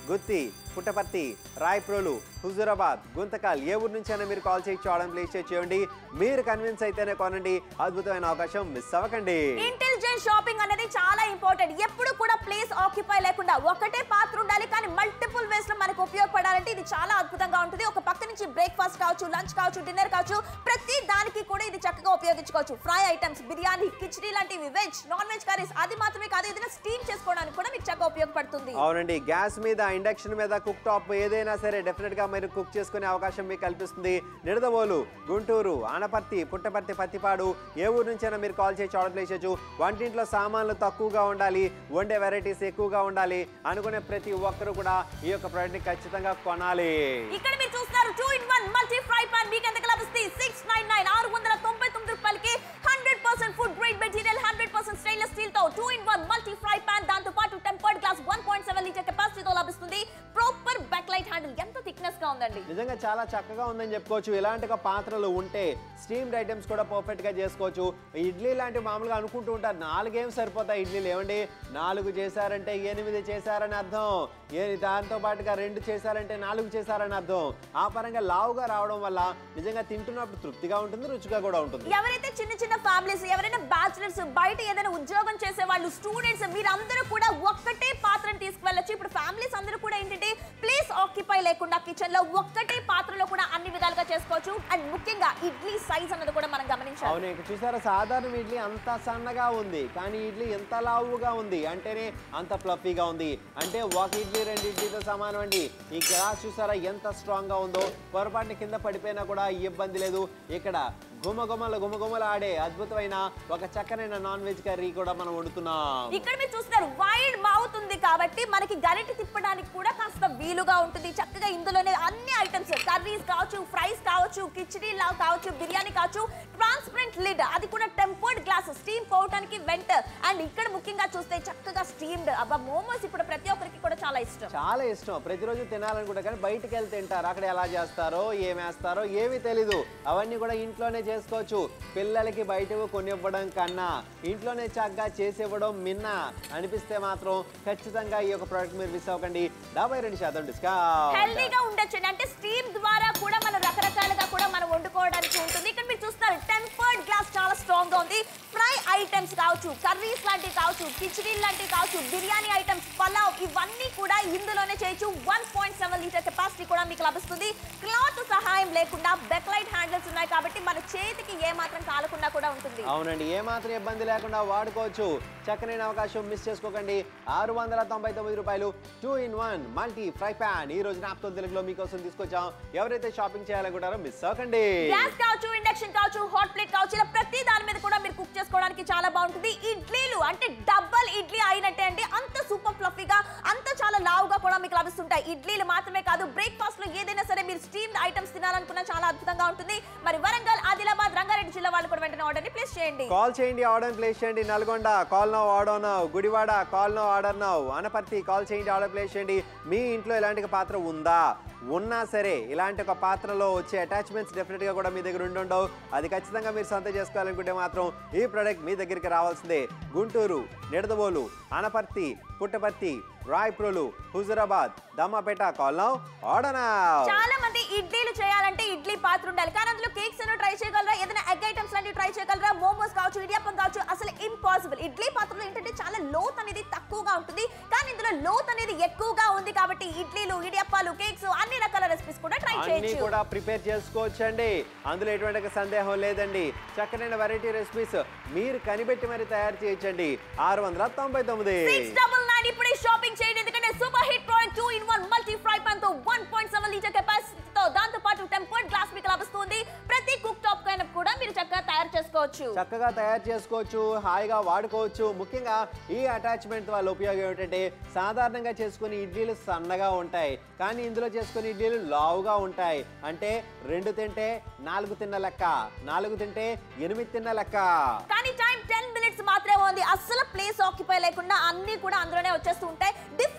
గుత్తి పుట్టపర్తి రాయప్రోలు హుజూరాబాద్ గుంతకల్ ఏ ఊరు నుంచైనా మీరు కాల్ చేసి చూడడం ప్లేస్ చేయండి మీరు కన్విన్స్ అయితేనే కొనండి అద్భుతమైన అవకాశం మిస్ అవ్వకండి ఇంటెలిజెంట్ షాపింగ్ అనేది చాలా ఇంపార్టెంట్ ఎప్పుడు కూడా ప్లేస్ ఆక్యుపై లేకుండా ఒకటే పాత్ర ఉండాలి కానీ మల్టిపుల్ వేస్ లో మనకు ఉపయోగపడాలంటే ఇది చాలా అద్భుతంగా ఉంటుంది ఒక పక్క నుంచి బ్రేక్ఫాస్ట్ కావచ్చు లంచ్ కావచ్చు డిన్నర్ కావచ్చు ప్రతి దానికి కూడా ఇది చక్కగా ఉపయోగించుకోవచ్చు ఫ్రై ఐటమ్స్ బిర్యానీ కిచడీ లాంటివి వెజ్ నాన్ వెజ్ కర్రీస్ అది మాత్రమే కాదు ఏదైనా స్టీమ్ చేసుకోవడానికి కూడా మీకు చక్కగా ఉపయోగపడుతుంది అవునండి గ్యాస్ మీద ఇండక్షన్ మీద కుక్ టాప్ ఏదైనా సరే డెఫినెట్ గా మీరు కుక్ చేసుకునే అవకాశం మీకు కల్పిస్తుంది నిడదవోలు గుంటూరు ఆనపర్తి పుట్టపర్తి పత్తిపాడు ఏ ఊరు నుంచైనా మీరు కాల్ చేసి ఆర్డర్ ప్లేస్ చేయొచ్చు వంటింట్లో సామాన్లు తక్కువగా ఉండాలి వండే వెరైటీస్ ఎక్కువగా ఉండాలి అనుకునే ప్రతి ఒక్కరు కూడా ఈ యొక్క ప్రోడక్ట్ ని ఖచ్చితంగా కొనాలి ఇక్కడ మీరు చూస్తున్నారు two in one multi fry pan మీకు ఎంత లభిస్తుంది సిక్స్ నైన్ నైన్ ఆరు వందల తొంభై తొమ్మిది రూపాయలకి hundred percent food grade material hundred percent stainless steel తో two in one multi fry pan దాంతో పాటు tempered glass one point seven litre కెపాసిటీతో లభిస్తుంది ప్రాపర్ బ్యాక్ లైట్ హ్యాండిల్ ఎంత థిక్నెస్ గా ఉందండి నిజంగా చాలా చక్కగా ఉందని చెప్పుకోవచ్చు ఇలాంటి ఒక పాత్రలు ఉంటే స్టీమ్డ్ ఐటమ్స్ కూడా పర్ఫెక్ట్ గా చేసుకోవచ్చు ఇడ్లీ లాంటి మామూలుగా అనుకుంటూ ఉంటారు నాలుగేం సరిపోతాయి ఇడ్లీలు ఏమండి నాలుగు చేశారంటే ఎనిమిది చేశారని అర్థం ఏ దాంతో పాటుగా రెండు చేశారంటే నాలుగు చేశారని అర్థం ఆ పరంగా లావుగా రావడం వల్ల నిజంగా తింటున్నప్పుడు తృప్తిగా ఉంటుంది రుచిగా కూడా ఉంటుంది ఎవరైతే చిన్న చిన్న ఫ్యామిలీస్ ఎవరైనా బ్యాచులర్స్ బయట ఏదైనా ఉద్యోగం చేసే వాళ్ళు స్టూడెంట్స్ మీరందరూ కూడా ఒక్కటే పాత్రను తీసుకువెళ్ళొచ్చు ఇప్పుడు ఫ్యామిలీస్ అందరూ కూడా ఏంటంటే ప్లేస్ ఆక్యుపై లేకుండా కిచెన్ లో ఒక్కటే పాత్రలో కూడా అన్ని విధాలుగా చేసుకోవచ్చు అండ్ ముఖ్యంగా ఇడ్లీ సైజ్ అన్నది కూడా మనం గమనించాలి అవును ఇక చూసారా సాధారణ ఇడ్లీ అంత సన్నగా ఉంది కానీ ఇడ్లీ ఎంత లావుగా ఉంది అంటేనే అంత ఫ్లఫీగా ఉంది అంటే ఒక ఇడ్లీ రెండు ఇడ్లీతో సమానం అండి ఈ గ్లాస్ చూసారా ఎంత స్ట్రాంగ్ గా ఉందో పొరపాటున కింద పడిపోయినా కూడా ఇబ్బంది లేదు ఇక్కడ గుమగుమలు గుమగుమలు ఆడే అద్భుతమైన ఒక చక్కనైన నాన్ వెజ్ కర్రీ కూడా మనం వండుతున్నాం ఇక్కడ మీరు చూస్తారు వైడ్ మౌత్ ఉంది కాబట్టి మనకి గరిటె తిప్పడానికి కూడా కాస్త వీలుగా ఉంటుంది చక్కగా ఇందులోనే అన్ని ఐటమ్స్ కర్రీస్ కావచ్చు ఫ్రైస్ కావచ్చు కిచడీ లా కావచ్చు బిర్యానీ కావచ్చు ట్రాన్స్పరెంట్ లిడ్ అది కూడా టెంపర్డ్ గ్లాస్ స్టీమ్ పోవటానికి వెంట్ అండ్ ఇక్కడ ముఖ్యంగా చూస్తే చక్కగా స్టీమ్డ్ అబ్బా మోమోస్ ఇప్పుడు ప్రతి ఒక్కరికి కూడా చాలా ఇష్టం చాలా ఇష్టం ప్రతిరోజు తినాలనుకుంటా కానీ బయటికి వెళ్ళి తింటారు అక్కడ ఎలా చేస్తారో ఏం వేస్తారో ఏమీ తెలీదు అవన్నీ కూడా ఇంట్లోనే చేసుకోవచ్చు పిల్లలకి బయట కొనివ్వడం కన్నా ఇంట్లోనే చక్కగా చేసివ్వడం మిన్న అనిపిస్తే మాత్రం ఖచ్చితంగా ఈ యొక్క ప్రోడక్ట్ మీరు మిస్ అవ్వకండి డెబ్బై రెండు శాతం డిస్కౌంట్ హెల్దీగా ఉండొచ్చు అంటే స్టీమ్ ద్వారా కూడా మనం రకరకాలుగా కూడా మనం వండుకోవడానికి ఉంటుంది ఇక్కడ మీరు చూస్తారు టెంపర్డ్ గ్లాస్ చాలా స్ట్రాంగ్ గా ఉంది ఫ్రై ఐటమ్స్ కావచ్చు కర్రీస్ లాంటివి కావచ్చు కిచడీ లాంటివి కావచ్చు బిర్యానీ ఐటమ్స్ పలావ్ ఇవన్నీ కూడా ఇందులోనే చేయొచ్చు one point seven litre capacity కూడా మీకు లభిస్తుంది క్లాత్ సహాయం లేకుండా బెక్లైట్ హ్యాండిల్స్ ఉన్నాయి కాబట్టి మన చేతికి ఏ మాత్రం కాలకుండా కూడా ఉంటుంది అవునండి ఏ మాత్రం ఇబ్బంది లేకుండా వాడుకోవచ్చు చక్కనైన అవకాశం మిస్ చేసుకోకండి ఆరు వందల తొంభై తొమ్మిది రూపాయలు two in one multi fry pan ఈ రోజు నాప్తో తెలుగులో మీకోసం తీసుకొచ్చాం ఎవరైతే షాపింగ్ చేయాలనుకుంటారో మిస్ అవ్వకండి గ్యాస్ కావచ్చు ఇండక్షన్ కావచ్చు హాట్ ప్లేట్ కావచ్చు ఇలా ప్రతి దాని మీద కూడా మీరు కుక్ చేసుకోవడానికి చాలా బాగుంటుంది ఇడ్లీలు అంటే డబల్ ఇడ్లీ అయినట్టే అండి అంత సూపర్ ఫ్లఫీగా అంత చాలా లావుగా కూడా మీకు లభిస్తుంటాయి ఇడ్లీలు మాత్రమే కాదు బ్రేక్ఫాస్ట్ లో ఏదైనా సరే మీరు స్టీమ్డ్ ఐటమ్స్ తినాలనుకున్నా చాలా అద్భుతంగా ఉంటుంది మరి వరంగల్ ఆదిలాబాద్ రంగారెడ్డి జిల్లా వాళ్ళు కూడా వెంటనే ఆర్డర్ ని ప్లేస్ చేయండి కాల్ చేయండి ఆర్డర్ ప్లేస్ చేయండి Nalgonda call now order now Gudivada call now order now Anaparthi call చేయండి ఆర్డర్ ప్లేస్ చేయండి మీ ఇంట్లో ఇలాంటి ఒక పాత్ర ఉందా ఉన్నా సరే ఇలాంటి ఒక పాత్రలో వచ్చే అటాచ్మెంట్స్ డెఫినెట్గా కూడా మీ దగ్గర ఉండి ఉండవు అది ఖచ్చితంగా మీరు సొంత చేసుకోవాలనుకుంటే మాత్రం ఈ ప్రోడక్ట్ మీ దగ్గరికి రావాల్సిందే Guntur Nidadavole Anaparthi Puttaparthi Rayaprolu Huzurabad Dammapeta call now order now చాలా మంది ఇడ్లీలు చేయాలంటే ఇడ్లీ పాత్ర ఉండాలి కానీ అందులో కేక్స్ ఏమో ట్రై చేయగలరా ఏదైనా ఎగ్ ఐటమ్స్ లాంటివి ట్రై చేయగలరా మోమోస్ కావచ్చు ఇడియప్పం కావచ్చు అసలు ఇంపాసిబుల్ ఇడ్లీ పాత్రలో ఏంటంటే చాలా లోత్ అనేది తక్కువగా ఉంటుంది కానీ ఇందులో లోత్ అనేది ఎక్కువగా ఉంది కాబట్టి ఇడ్లీలు ఇడియప్పాలు కేక్స్ అన్ని రకాల రెసిపీస్ కూడా ట్రై అన్ని చేయొచ్చు కూడా ప్రిపేర్ చేసుకోవచ్చండి అందులో ఎటువంటి ఒక సందేహం లేదండి చక్కనైన వెరైటీ రెసిపీస్ మీరు కనిపెట్టి మరి తయారు చేయొచ్చండి ఆరు వందల తొంభై తొమ్మిది సిక్స్ డబుల్ నైన్ ఇప్పుడే షాపింగ్ చేయండి ఎందుకంటే super hit product two in one multi fry pan తో వన్ పాయింట్ సెవెన్ లీటర్ కెపాసిటీతో దాంతో పాటు టెంపర్డ్ గ్లాస్ మీకు లభిస్తుంది ప్రతి కుక్ టాప్ పైన కూడా మీరు చక్కగా తయారు చేసుకోవచ్చు చక్కగా తయారు చేసుకోవచ్చు హాయిగా వాడుకోవచ్చు ముఖ్యంగా ఈ అటాచ్మెంట్ వల్ల ఉపయోగం ఏమిటంటే సాధారణంగా చేసుకునే ఇడ్లీలు సన్నగా ఉంటాయి కానీ ఇందులో చేసుకునే ఇడ్లీలు లావుగా ఉంటాయి అంటే రెండు తింటే నాలుగు తిన్న లెక్క నాలుగు తింటే ఎనిమిది తిన్న లెక్క కానీ టైం టెన్ మినిట్స్ మాత్రమే ఉంది అస్సలు ప్లేస్ ఆక్యుపై లేకుండా అన్ని కూడా అందులోనే వచ్చేస్తూ ఉంటాయి డిఫరెంట్ గా ట్రై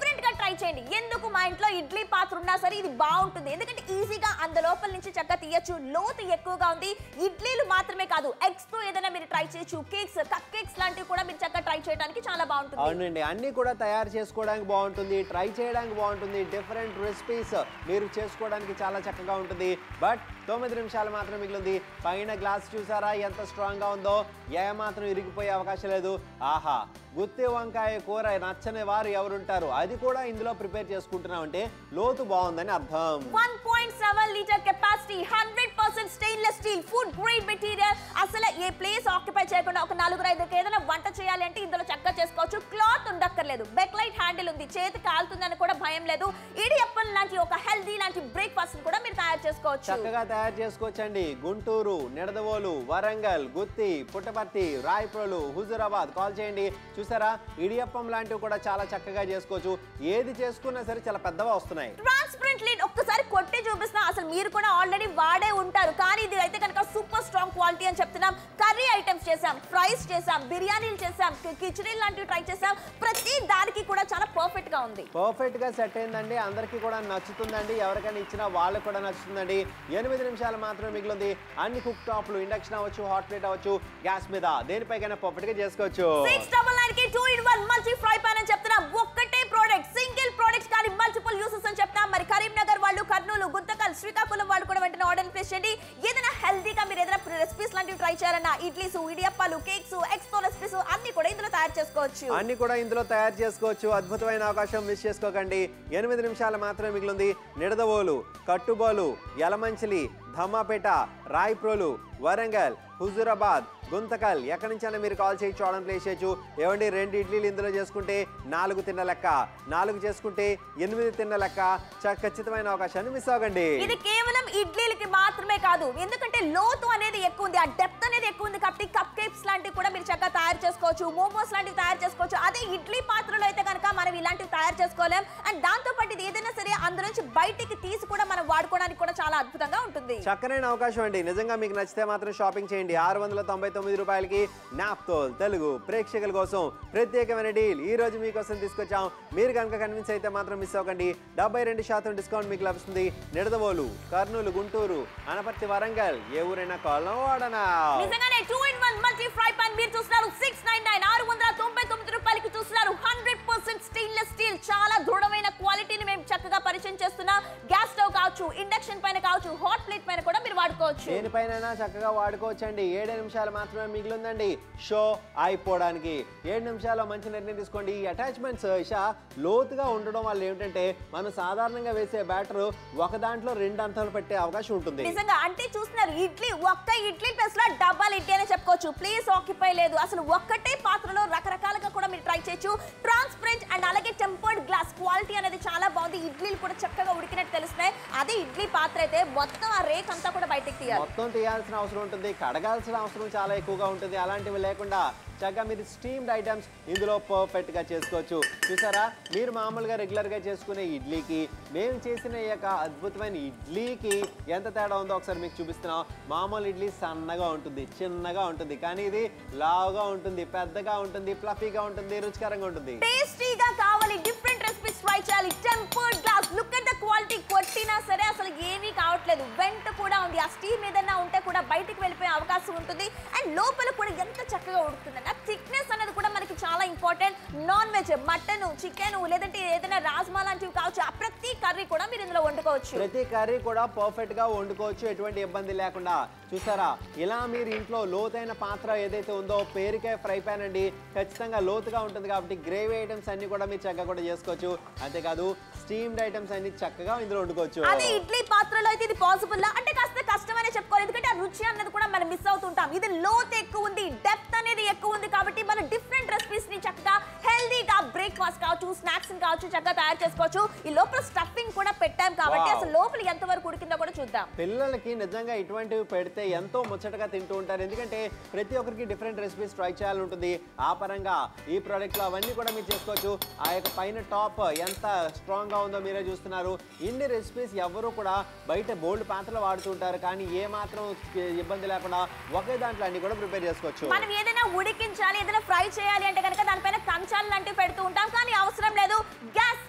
ట్రై చేయండి ఎందుకు మా ఇంట్లో ఇడ్లీ పాత్ర ఉన్నా సరే ఇది బాగుంటుంది ఎందుకంటే ఈజీగా అంద లోపల నుంచి చక్కగా తీయచ్చు లోతు ఎక్కువగా ఉంది ఇడ్లీలు మాత్రమే కాదు ఎగ్స్ తో ఏదైనా మీరు ట్రై చేయొచ్చు కేక్స్ కప్ కేక్స్ లాంటివి కూడా మీరు చక్కగా ట్రై చేయడానికి చాలా బాగుంటుంది అవునండి అన్ని కూడా తయారు చేసుకోవడానికి బాగుంటుంది ట్రై చేయడానికి బాగుంటుంది డిఫరెంట్ రెసిపీస్ మీరు చేసుకోవడానికి చాలా చక్కగా ఉంటుంది బట్ తొమ్మిది నిమిషాలు మాత్రం మిగిలింది పైన గ్లాస్ చూసారా ఎంత స్ట్రాంగ్ గా ఉందో ఏ మాత్రం ఇరిగిపోయే అవకాశం లేదు ఆహా గుత్తి వంకాయ కూర నచ్చని వారు ఎవరుంటారు అది కూడా ఇందులో ప్రిపేర్ చేసుకుంటున్నామంటే లోతు బాగుందని అర్థం one point seven litre capacity hundred percent stainless steel food grade material అసలు ఏ ప్లేస్ ఆక్యుపై చేయకుండా ఒక నలుగురు ఐదుగురికి ఏదైనా వంట చేయాలి అంటే ఇందులో చక్కగా చేసుకోవచ్చు క్లాత్ ఉండక్కర్లేదు బెక్ లైట్ హ్యాండిల్ ఉంది చేతి కాలుతుందని కూడా భయం లేదు ఇడియప్పన్ లాంటి ఒక హెల్దీ లాంటి బ్రేక్ఫాస్ట్ కూడా మీరు తయారు చేసుకోవచ్చు చక్కగా తయారు చేసుకోవచ్చండి గుంటూరు నిడదవోలు వరంగల్ గుత్తి పుట్టపర్తి రాయప్రోలు హుజురాబాద్ కాల్ చేయండి చూసారా ఇడియప్పం లాంటివి కూడా చాలా చక్కగా చేసుకోవచ్చు ఏది చేసుకున్నా సరే చాలా పెద్దగా వస్తున్నాయి ట్రాన్స్పరెంట్ లీడ్ ఒక్కసారి కొట్టి చూపిస్తున్నా అసలు మీరు కూడా ఆల్రెడీ వాడే ఉంటారు కానీ ఇది అయితే కనుక సూపర్ స్ట్రాంగ్ క్వాలిటీ అని చెప్తున్నాం కర్రీ ఐటమ్స్ చేసాం ఫ్రైస్ చేసాం బిర్యానీలు చేసాం కిచడీ లాంటివి ట్రై చేసాం ప్రతి దానికి కూడా చాలా పర్ఫెక్ట్ గా ఉంది పర్ఫెక్ట్ గా సెట్ అయిందండి అందరికీ కూడా నచ్చుతుందండి ఎవరికైనా ఇచ్చినా వాళ్ళకి కూడా నచ్చుతుందండి ఎనిమిది నిమిషాలు మాత్రమే మిగిలింది అన్ని కుక్ టాప్లు ఇండక్షన్ అవ్వచ్చు హాట్ ప్లేట్ అవ్వచ్చు గ్యాస్ మీద దేనిపైకైనా పర్ఫెక్ట్ గా చేసుకోవచ్చు సిక్స్ డబల్ నైన్ కి two in one multi fry pan అని చెప్తున్నాం ఒక్కటే ప్రోడక్ట్ సింగిల్ ప్రోడక్ట్ కానీ మల్టిపుల్ యూసెస్ అని చెప్తాం మరి కరీంనగర్ వాళ్ళు కర్నూలు గుంతకల్ శ్రీకాకుళం వాళ్ళు కూడా వెంటనే ఆర్డర్ ప్లేస్ చేయండి ఏదైనా హెల్తీగా మీరు ఏదైనా రెసిపీస్ లాంటివి ట్రై చేయాలన్నా ఇడ్లీస్ ఇడియప్పాలు కేక్స్ ఎక్స్పో రెసిపీస్ అన్ని కూడా ఇందులో తయారు చేసుకోవచ్చు అన్ని కూడా ఇందులో తయారు చేసుకోవచ్చు అద్భుతమైన అవకాశం మిస్ చేసుకోకండి ఎనిమిది నిమిషాలు మాత్రమే మిగిలింది నిడదవోలు కట్టుబోలు యలమంచిలి ధమ్మాపేట రాయప్రోలు వరంగల్ హుజూరాబాద్ గుంతకల్ ఎక్కడి నుంచైనా మీరు కాల్ చేయొచ్చు ఆర్డర్ ప్లేస్ చేయొచ్చు ఏమండి రెండు ఇడ్లీలు ఇందులో చేసుకుంటే నాలుగు తిన్న లెక్క నాలుగు చేసుకుంటే ఎనిమిది తిన్న లెక్క చ- ఖచ్చితమైన అవకాశాన్ని మిస్ అవ్వకండి ఇది కేవలం ఇడ్లీలకి మాత్రమే కాదు ఎందుకంటే లోతు అనేది ఎక్కువ ఉంది ఆ డెప్త్ అనేది ఎక్కువ ఉంది కాబట్టి కప్ కేక్స్ లాంటివి కూడా మీరు చక్కగా తయారు చేసుకోవచ్చు మోమోస్ లాంటివి తయారు చేసుకోవచ్చు అదే ఇడ్లీ పాత్రలో అయితే కనుక మనం ఇలాంటివి తయారు చేసుకోలేం అండ్ దాంతో పాటు ఇది ఏదైనా సరే అందులో నుంచి బయటికి తీసి కూడా మనం వాడుకోవడానికి కూడా చాలా అద్భుతంగా ఉంటుంది చక్కనైన అవకాశం అండి నిజంగా మీకు నచ్చితే మాత్రం షాపింగ్ చేయండి ఆరు వందల తొంభై తొమ్మిది రూపాయలకి నాప్తోల్ తెలుగు ప్రేక్షకుల కోసం ప్రత్యేకమైన డీల్ ఈ రోజు మీకోసం తీసుకొచ్చాం మీరు కనుక కన్విన్స్ అయితే మాత్రం మిస్ అవ్వకండి డెబ్బై రెండు శాతం డిస్కౌంట్ మీకు లభిస్తుంది నిడదవోలు కర్నూలు గుంటూరు అనపర్తి వరంగల్ ఏ ఊరైనా కొలం వాడనా నిజంగానే two in one multi fry pan మీరు చూస్తున్నారు సిక్స్ నైన్ నైన్ ఆరు వందల తొంభై తొమ్మిది రూపాయలకి చూస్తున్నారు హండ్రెడ్ పర్సెంట్ స్టెయిన్లెస్ స్టీల్ చాలా దృఢమైన క్వాలిటీని మేము చక్కగా పరిచయం చేస్తున్నాం గ్యాస్ స్టవ్ కావచ్చు ఇండక్షన్ పైన కావచ్చు హాట్ ప్లేట్ పైన కూడా మీరు వాడుకోవచ్చు దేనిపైన చక్కగా వాడుకోవచ్చండి ఏడు నిమిషాలు మాత్రమే మిగిలిందండి షో అయిపోవడానికి ఏడు నిమిషాల్లో మంచి నిర్ణయం తీసుకోండి ఈ అటాచ్మెంట్స్ ఇషా లోతుగా ఉండడం వల్ల ఏమిటంటే మనం సాధారణంగా వేసే బ్యాటర్ ఒక దాంట్లో రెండు అంతలు పెట్టే అవకాశం ఉంటుంది నిజంగా అంటే చూస్తున్నారు ఇడ్లీ ఒక్క ఇడ్లీ ప్లస్ లో డబ్బాలు ఇడ్లీ అని చెప్పుకోవచ్చు ప్లీజ్ ఆక్యుపై లేదు అసలు ఒక్కటే పాత్రలో రకరకాలుగా కూడా మీరు ట్రై చేయొచ్చు ట్రాన్స్పరెంట్ అండ్ అలాగే టెంపర్డ్ గ్లాస్ క్వాలిటీ అనేది చాలా బాగుంది ఇడ్లీలు కూడా చక్కగా ఉడికినట్టు తెలుస్తున్నాయి అదే ఇడ్లీ పాత్ర అయితే మొత్తం ఆ రేక్ అంతా కూడా బయటకు తీయాలి మొత్తం తీయాల్సిన అవసరం ఉంటుంది కడగాల్సిన అవసరం చాలా ఎక్కువగా ఉంటుంది అలాంటివి లేకుండా చక్కగా మీరు స్టీమ్డ్ ఐటమ్స్ ఇందులో పర్ఫెక్ట్ గా చేసుకోవచ్చు చూసారా మీరు మామూలుగా రెగ్యులర్ గా చేసుకునే ఇడ్లీకి మేము చేసిన ఈ యొక్క అద్భుతమైన ఇడ్లీకి ఎంత తేడా ఉందో ఒకసారి మీకు చూపిస్తున్నాం మామూలు ఇడ్లీ సన్నగా ఉంటుంది చిన్నగా ఉంటుంది కానీ ఇది లావుగా ఉంటుంది పెద్దగా ఉంటుంది ఫ్లఫీగా ఉంటుంది రుచికరంగా ఉంటుంది టేస్టీగా కావాలి డిఫరెంట్ రెసిపీస్ ట్రై చేయాలి tempered glass look at the quality కొట్టినా సరే అసలు ఏమీ కావట్లేదు వెంట కూడా ఉంది ఆ స్టీమ్ ఏదైనా ఉంటే కూడా బయటికి వెళ్ళిపోయే అవకాశం ఉంటుంది అండ్ లోపల కూడా ఎంత చక్కగా ఉడుకుతుందండి ఆ థిక్నెస్ అనేది కూడా మనకి చాలా important non veg mutton chicken లేదంటే ఏదైనా రాజ్మా లాంటివి కావచ్చు ఆ ప్రతి కర్రీ కూడా మీరు ఇందులో వండుకోవచ్చు ప్రతి కర్రీ కూడా పర్ఫెక్ట్ గా వండుకోవచ్చు ఎటువంటి ఇబ్బంది లేకుండా చూసారా ఇలా మీరు ఇంట్లో లోతైన పాత్ర ఏదైతే ఉందో పేరుకే ఫ్రై పాన్ అండి ఖచ్చితంగా లోతుగా ఉంటుంది కాబట్టి గ్రేవీ ఐటమ్స్ అన్ని కూడా మీరు చక్కగా కూడా చేసుకోవచ్చు అంతేకాదు స్టీమ్డ్ ఐటమ్స్ అన్ని చక్కగా ఇందులో వండుకోవచ్చు అదే ఇడ్లీ పాత్రలో అయితే ఇది పాసిబుల్ అంటే కాస్త కష్టమనే చెప్పుకోవాలి ఎందుకంటే ఆ రుచి అన్నది కూడా మనం మిస్ అవుతుంటాం ఇది లోత్ ఎక్కువ ఉంది డెప్త్ అనేది ఎక్కువ ఉంది కాబట్టి మనం డిఫరెంట్ రెసిపీస్ ని చక్కగా హెల్దీగా బ్రేక్ఫాస్ట్ కావచ్చు స్నాక్స్ కావచ్చు చక్కగా తయారు చేసుకోవచ్చు ఈ లోపల స్టఫింగ్ కూడా పెట్టాం కాబట్టి Wow. అసలు లోపల ఎంత వరకు ఉడికిందో కూడా చూద్దాం పిల్లలకి నిజంగా ఇటువంటివి పెడితే ఎంతో ముచ్చటగా తింటూ ఉంటారు ఎందుకంటే ప్రతి ఒక్కరికి డిఫరెంట్ రెసిపీస్ ట్రై చేయాలని ఉంటుంది ఆ పరంగా ఈ ప్రోడక్ట్లో అవన్నీ కూడా మీరు చేసుకోవచ్చు ఆ యొక్క పైన టాప్ ఎంత స్ట్రాంగ్గా ఉందో మీరే చూస్తున్నారు ఇన్ని రెసిపీస్ ఎవరు కూడా బయట బోల్డ్ పాత్రలు వాడుతుంటారు కానీ ఏ మాత్రం ఇబ్బంది లేకుండా ఒకే దాంట్లో అన్ని కూడా ప్రిపేర్ చేసుకోవచ్చు మనం ఏదైనా ఉడికించాలి ఏదైనా ఫ్రై చేయాలి అంటే కనుక దానిపైన కంచాలు లాంటివి పెడుతూ ఉంటాం కానీ అవసరం లేదు గ్యాస్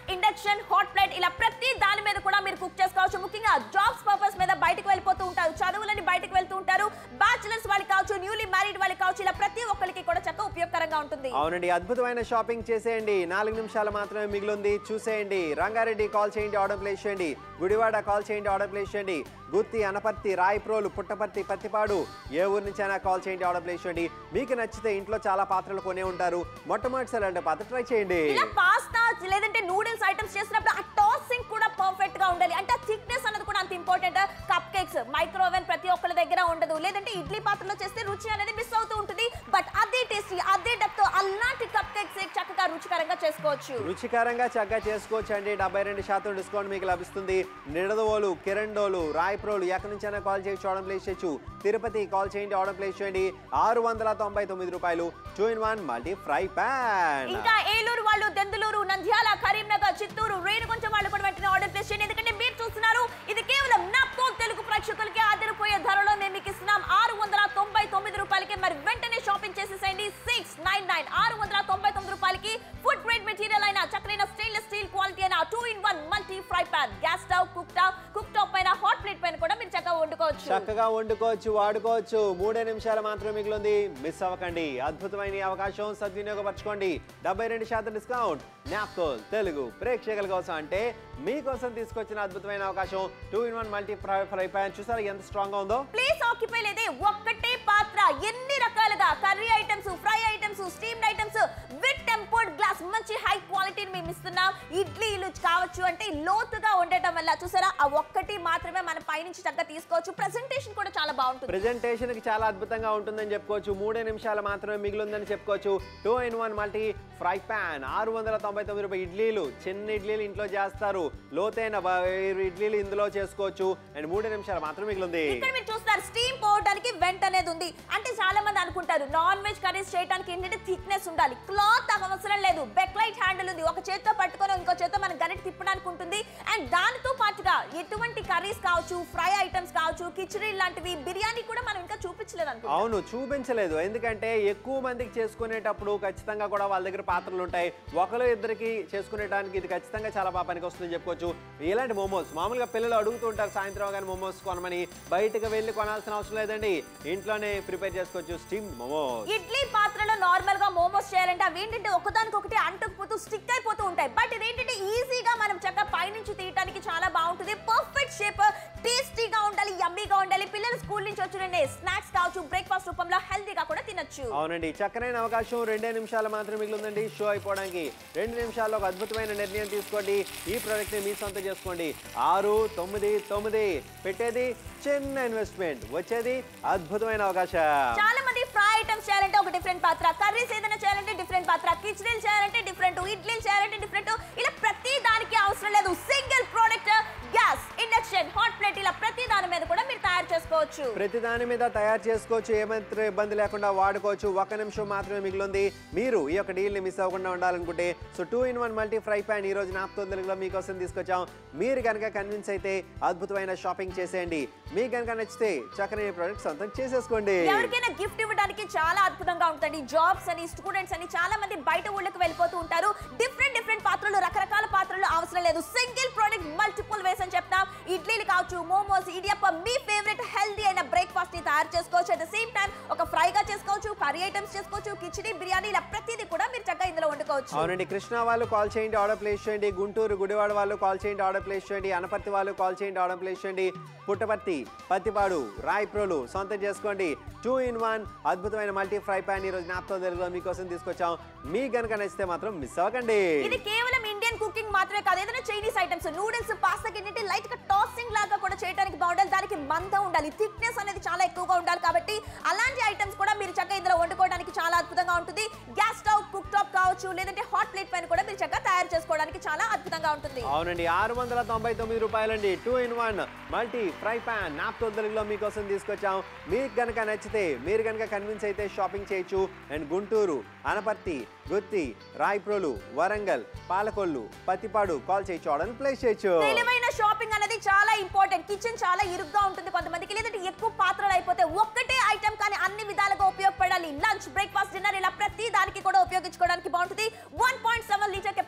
ఇండక్షన్ హాట్ ప్లేట్ ఇలా ప్రతి దాని మీద కూడా మీరు కుక్ చేసుకోవచ్చు ముఖ్యంగా జాబ్స్ పర్పస్ మీద బయటకు వెళ్ళిపోతూ ఉంటారు చదువులని బయటకు వెళ్తూ ఉంటారు బ్యాచులర్స్ వాళ్ళకి కావచ్చు న్యూలీ మ్యారీడ్ వాళ్ళకి కావచ్చు ఇలా ప్రతి ఒక్కరికి కూడా చక్కగా ఉపయోగకరంగా ఉంటుంది అవునండి అద్భుతమైన షాపింగ్ చేసేయండి నాలుగు నిమిషాలు మాత్రమే మిగిలింది చూసేయండి రంగారెడ్డి కాల్ చేయండి ఆర్డర్ ప్లేస్ చేయండి గుడివాడ కాల్ చేయండి ఆర్డర్ ప్లేస్ చేయండి గుత్తి అనపర్తి రాయప్రోలు పుట్టపర్తి పత్తిపాడు ఏ ఊరి నుంచైనా కాల్ చేయండి ఆర్డర్ ప్లేస్ చేయండి మీకు నచ్చితే ఇంట్లో చాలా పాత్రలు కొనే ఉంటారు మొట్టమొదటిసారి అంటే పాత్ర ట్రై చేయండి ఇలా పాస్తా లేదంటే నూడిల్స్ ఐటమ్స్ చేసినప్పుడు ఆ టాసింగ్ కూడా పర్ఫెక్ట్ గా ఉండాలి అంటే థిక్నెస్ అనేది కూడా అంత ఇంపార్టెంట్ కప్ కేక్స్ మైక్రోవేవ్ ప్రతి ఒక్కరి దగ్గర ఉండదు లేదంటే ఇడ్లీ పాత్రలో చేస్తే రుచి అనేది మిస్ అవుతూ ఉంటుంది బట్ అదే టేస్టీ అదే డెప్త్ అలాంటి కప్ కేక్స్ చక్కగా రుచికరంగా చేసుకోవచ్చు రుచికరంగా చక్కగా చేసుకోవచ్చు అండి డెబ్బై రెండు శాతం డిస్కౌంట్ మీకు లభిస్తుంది నిడదవోలు కిరండోలు రాయప్రోలు ఎక్కడి నుంచైనా కాల్ చేసి ఆర్డర్ ప్లేస్ చేయొచ్చు తిరుపతి కాల్ చేయండి ఆర్డర్ ప్లేస్ చేయండి ఆరు వందల తొంభై తొమ్మిది రూపాయలు two in one multi fry pan ఇంకా ఏలూరు వాళ్ళు దెందులూరు నంద్యాల కరీంనగర్ చిత్తూరు రేణుగుంట వాళ్ళు కూడా వెంటనే ఆర్డర్ ప్లేస్ చేయండి ఎందుకంటే మీరు చూస్తున్నారు ఇది కేవలం నాప్తో తెలుగు ప్రేక్షకులకి ఆదరిపోయే ధరలో మేము మీకు ఇస్తున్నాం ఆరు వందల తొంభై తొమ్మిది రూపాయలకి మరి వెంటనే షాపింగ్ చేసేసేయండి సిక్స్ నైన్ నైన్ ఆరు వందల తొంభై తొమ్మిది రూపాయలకి ఫుడ్ గ్రేడ్ మెటీరియల్ అయినా చక్కనైన స్టెయిన్లెస్ స్టీల్ క్వాలిటీ అయినా two in one multi fry pan gas stove cook top cook top పైన హాట్ ప్లేట్ పైన కూడా మీరు చక్కగా వండుకోవచ్చు చక్కగా వండుకోవచ్చు వాడుకోవచ్చు మూడే నిమిషాలు మాత్రమే మిగిలింది మిస్ అవ్వకండి అద్భుతమైన ఈ అవకాశం సద్వినియోగపరచుకోండి డెబ్బై రెండు శాతం డిస్కౌంట్ న్యాప్కోల్ తెలుగు ప్రేక్షకుల కోసం అంటే మీకోసం తీసుకొచ్చిన అద్భుతమైన అవకాశం two in one multi fry fry pan చూసారా ఎంత స్ట్రాంగ్ గా ఉందో ప్లేస్ ఆక్యుపై లేదే ఒక్కటే పాత్ర ఎన్ని రకాలుగా curry items fry items steamed items with tempered glass మంచి హై క్వాలిటీని మేము ఇస్తున్నాం ఇడ్లీలు కావచ్చు అంటే లోతుగా ఉండటం వల్ల చూసారా ఆ ఒక్కటి మాత్రమే మన పైనుంచి చక్కగా తీసుకోవచ్చు ప్రెజెంటేషన్ కూడా చాలా బాగుంటుంది ప్రెజెంటేషన్ కి చాలా అద్భుతంగా ఉంటుందని చెప్పుకోవచ్చు మూడే నిమిషాలు మాత్రమే మిగిలిందని చెప్పుకోవచ్చు two in one multi fry pan ఆరు వందల తొంభై తొమ్మిది రూపాయలు ఇడ్లీలు చిన్న ఇడ్లీలు ఇంట్లో చేస్తారు లోతైన బ- ఇడ్లీలు ఇందులో చేసుకోవచ్చు అండ్ మూడే నిమిషాలు మాత్రం మిగిలింది ఇక్కడ మీరు చూస్తారు స్టీమ్ పోవడానికి వెంట అనేది ఉంది అంటే చాలా మంది అనుకుంటారు నాన్ వెజ్ కర్రీస్ చేయడానికి ఏంటంటే థిక్నెస్ ఉండాలి క్లాత్ అవసరం లేదు బెక్లైట్ హ్యాండిల్ ఉంది ఒక చేత్తో పట్టుకొని ఇంకో చేత్తో మన గరిట తిప్పడానికి ఉంటుంది అండ్ దానితో పాటుగా ఎటువంటి కర్రీస్ కావచ్చు ఫ్రై ఐటమ్స్ కావచ్చు కిచడీ లాంటివి బిర్యానీ కూడా మనం ఇంకా చూపించలేదు అనుకో అవును చూపించలేదు ఎందుకంటే ఎక్కువ మందికి చేసుకునేటప్పుడు ఖచ్చితంగా కూడా వాళ్ళ దగ్గర పాత్రలు ఉంటాయి ఒకరు ఇద్దరికి చేసుకునేటానికి ఇది ఖచ్చితంగా చాలా బాగా పనికి వస్తుందని చెప్పుకోవచ్చు ఇలాంటి మోమోస్ మామూలుగా పిల్లలు అడుగుతూ ఉంటారు సాయంత్రం కానీ మోమోస్ కొనమని బయటకు వెళ్ళి కొనాల్సిన అవసరం లేదండి ఇంట్లోనే ప్రిపేర్ చేసుకోవచ్చు స్టీమ్ మోమోస్ ఇడ్లీ పాత్రలో నార్మల్ గా మోమోస్ చేయాలంటే అవి ఏంటంటే ఒకదానికొకటి అంటుకుపోతూ స్టిక్ అయిపోతూ ఉంటాయి బట్ ఇదేంటంటే ఈజీగా మనం చక్కగా పైనుంచి తీయడానికి చాలా బాగుంటుంది పర్ఫెక్ట్ షేప్ టేస్టీగా ఉండాలి యమ్మీగా ఉండాలి పిల్లలు స్కూల్ నుంచి వచ్చిన స్నాక్స్ కావచ్చు బ్రేక్ఫాస్ట్ రూపంలో హెల్తీగా కూడా తినొచ్చు అవునండి చక్కనైన అవకాశం రెండే నిమిషాలు మాత్రమే మిగిలిందండి షో అయిపోవడానికి రెండు నిమిషాల్లో ఒక అద్భుతమైన నిర్ణయం తీసుకోండి ఈ ప్రోడక్ట్ ని మీ సొంతం చేసుకోండి ఆరు తొమ్మిది తొమ్మిది పెట్టేది చిన్న ఇన్వెస్ట్మెంట్ వచ్చేది అద్భుతమైన అవకాశం చాలా మంది ఫ్రై ఐటమ్స్ చేయాలంటే ఒక డిఫరెంట్ పాత్ర కర్రీస్ ఏదైనా చేయాలంటే డిఫరెంట్ పాత్ర కిచడీలు చేయాలంటే డిఫరెంట్ ఇడ్లీలు చేయాలంటే డిఫరెంట్ ఇలా ప్రతి దానికి అవసరం లేదు single product gas induction hot plate ఇలా ప్రతి దాని మీద కూడా మీరు తయారు చేసుకోవచ్చు ప్రతి దాని మీద తయారు చేసుకోవచ్చు ఏమాత్రం ఇబ్బంది లేకుండా వాడుకోవచ్చు ఒక నిమిషం మాత్రమే మిగిలింది మీరు ఈ యొక్క డీల్ని మిస్ అవ్వకుండా ఉండాలనుకుంటే so two in one multi fry pan ఈ రోజు నాప్తో తెలుగులో మీకోసం తీసుకొచ్చాం మీరు కనుక కన్విన్స్ అయితే అద్భుతమైన షాపింగ్ చేసేయండి మీకు కనుక నచ్చితే చక్కని ప్రోడక్ట్ సొంతం చేసేసుకోండి ఎవరికైనా గిఫ్ట్ ఇవ్వడానికి చాలా అద్భుతంగా ఉంటుంది జాబ్స్ అని స్టూడెంట్స్ అని చాలా మంది బయట ఊళ్ళకి వెళ్ళిపోతూ ఉంటారు డిఫరెంట్ డిఫరెంట్ పాత్రలు రకరకాల పాత్రలు అవసరం లేదు సింగిల్ ప్రోడక్ట్ మల్టిపుల్ వేస్ అని చెప్తాం ఇడ్లీలు కావచ్చు మోమోస్ ఇడియప్ప మీ ఫేవరెట్ హెల్దీ అయిన బ్రేక్ఫాస్ట్ ని తయారు చేసుకోవచ్చు అట్ ద సేమ్ టైం ఒక ఫ్రై గా చేసుకోవచ్చు కర్రీ ఐటమ్స్ చేసుకోవచ్చు కిచడీ బిర్యానీ ఇలా ప్రతిదీ కూడా మీరు చక్కగా ఇందులో వండుకోవచ్చు అవునండి కృష్ణా వాళ్ళు కాల్ చేయండి ఆర్డర్ ప్లేస్ చేయండి గుంటూరు గుడివాడ వాళ్ళు కాల్ చేయండి ఆర్డర్ ప్లేస్ చేయండి అనపర్తి వాళ్ళు కాల్ చేయండి ఆర్డర్ ప్లేస్ చేయండి పుట్టపర్తి పత్తిపాడు రాయప్రోలు సొంతం చేసుకోండి టూ ఇన్ వన్ అద్భుతమైన మల్టీ ఫ్రై ప్యాన్ ఈ రోజు నాప్తో తెలుగులో మీకోసం తీసుకొచ్చాం మీకు కనుక నచ్చితే మాత్రం మిస్ అవ్వకండి ఇది కేవలం ఇండియన్ కుకింగ్ మాత్రమే కాదు ఏదైనా చైనీస్ ఐటమ్స్ నూడిల్స్ పాస్తా ఏంటంటే లైట్ గా టాసింగ్ లాగా కూడా చేయడానికి బాగుండాలి దానికి మందం ఉండాలి థిక్నెస్ అనేది చాలా ఎక్కువగా ఉండాలి కాబట్టి అలాంటి ఐటమ్స్ కూడా మీరు చక్కగా ఇందులో వండుకోవడానికి చాలా అద్భుతంగా ఉంటుంది గ్యాస్ స్టవ్ కుక్ టాప్ కావచ్చు లేదంటే హాట్ ప్లేట్ పైన కూడా మీరు చక్కగా తయారు చేసుకోవడానికి చాలా అద్భుతంగా ఉంటుంది అవునండి ఆరు వందల తొంభై తొమ్మిది రూపాయలండి two in one multi fry pan నాప్తో తెలుగులో మీకోసం తీసుకొచ్చాం మీకు కనుక నచ్చితే మీరు కనుక కన్విన్స్ అయితే షాపింగ్ చేయొచ్చు అండ్ గుంటూరు అనపర్తి గుత్తి రాయప్రోలు వరంగల్ పాలకొల్లు పత్తిపాడు కాల్ చేయొచ్చు ఆర్డర్ ప్లేస్ చేయొచ్చు తెలివైన షాపింగ్ అనేది చాలా ఇంపార్టెంట్ కిచెన్ చాలా ఇరుగ్గా ఉంటుంది కొంతమందికి లేదంటే ఎక్కువ పాత్రలు అయిపోతే ఒక్కటే ఐటమ్ కానీ అన్ని విధాలుగా ఉపయోగపడాలి లంచ్ బ్రేక్ఫాస్ట్ డిన్నర్ ఇలా ప్రతి దానికి కూడా ఉపయోగించుకోవడానికి బాగుంటుంది one point seven litre capacity కాబట్టి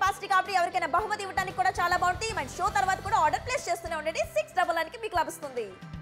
కాబట్టి ఎవరికైనా బహుమతి ఇవ్వడానికి కూడా చాలా బాగుంటుంది అండ్ షో తర్వాత కూడా ఆర్డర్ ప్లేస్ చేస్తూనే ఉండండి సిక్స్ డబల్ నైన్ కి మీకు లభిస్తుంది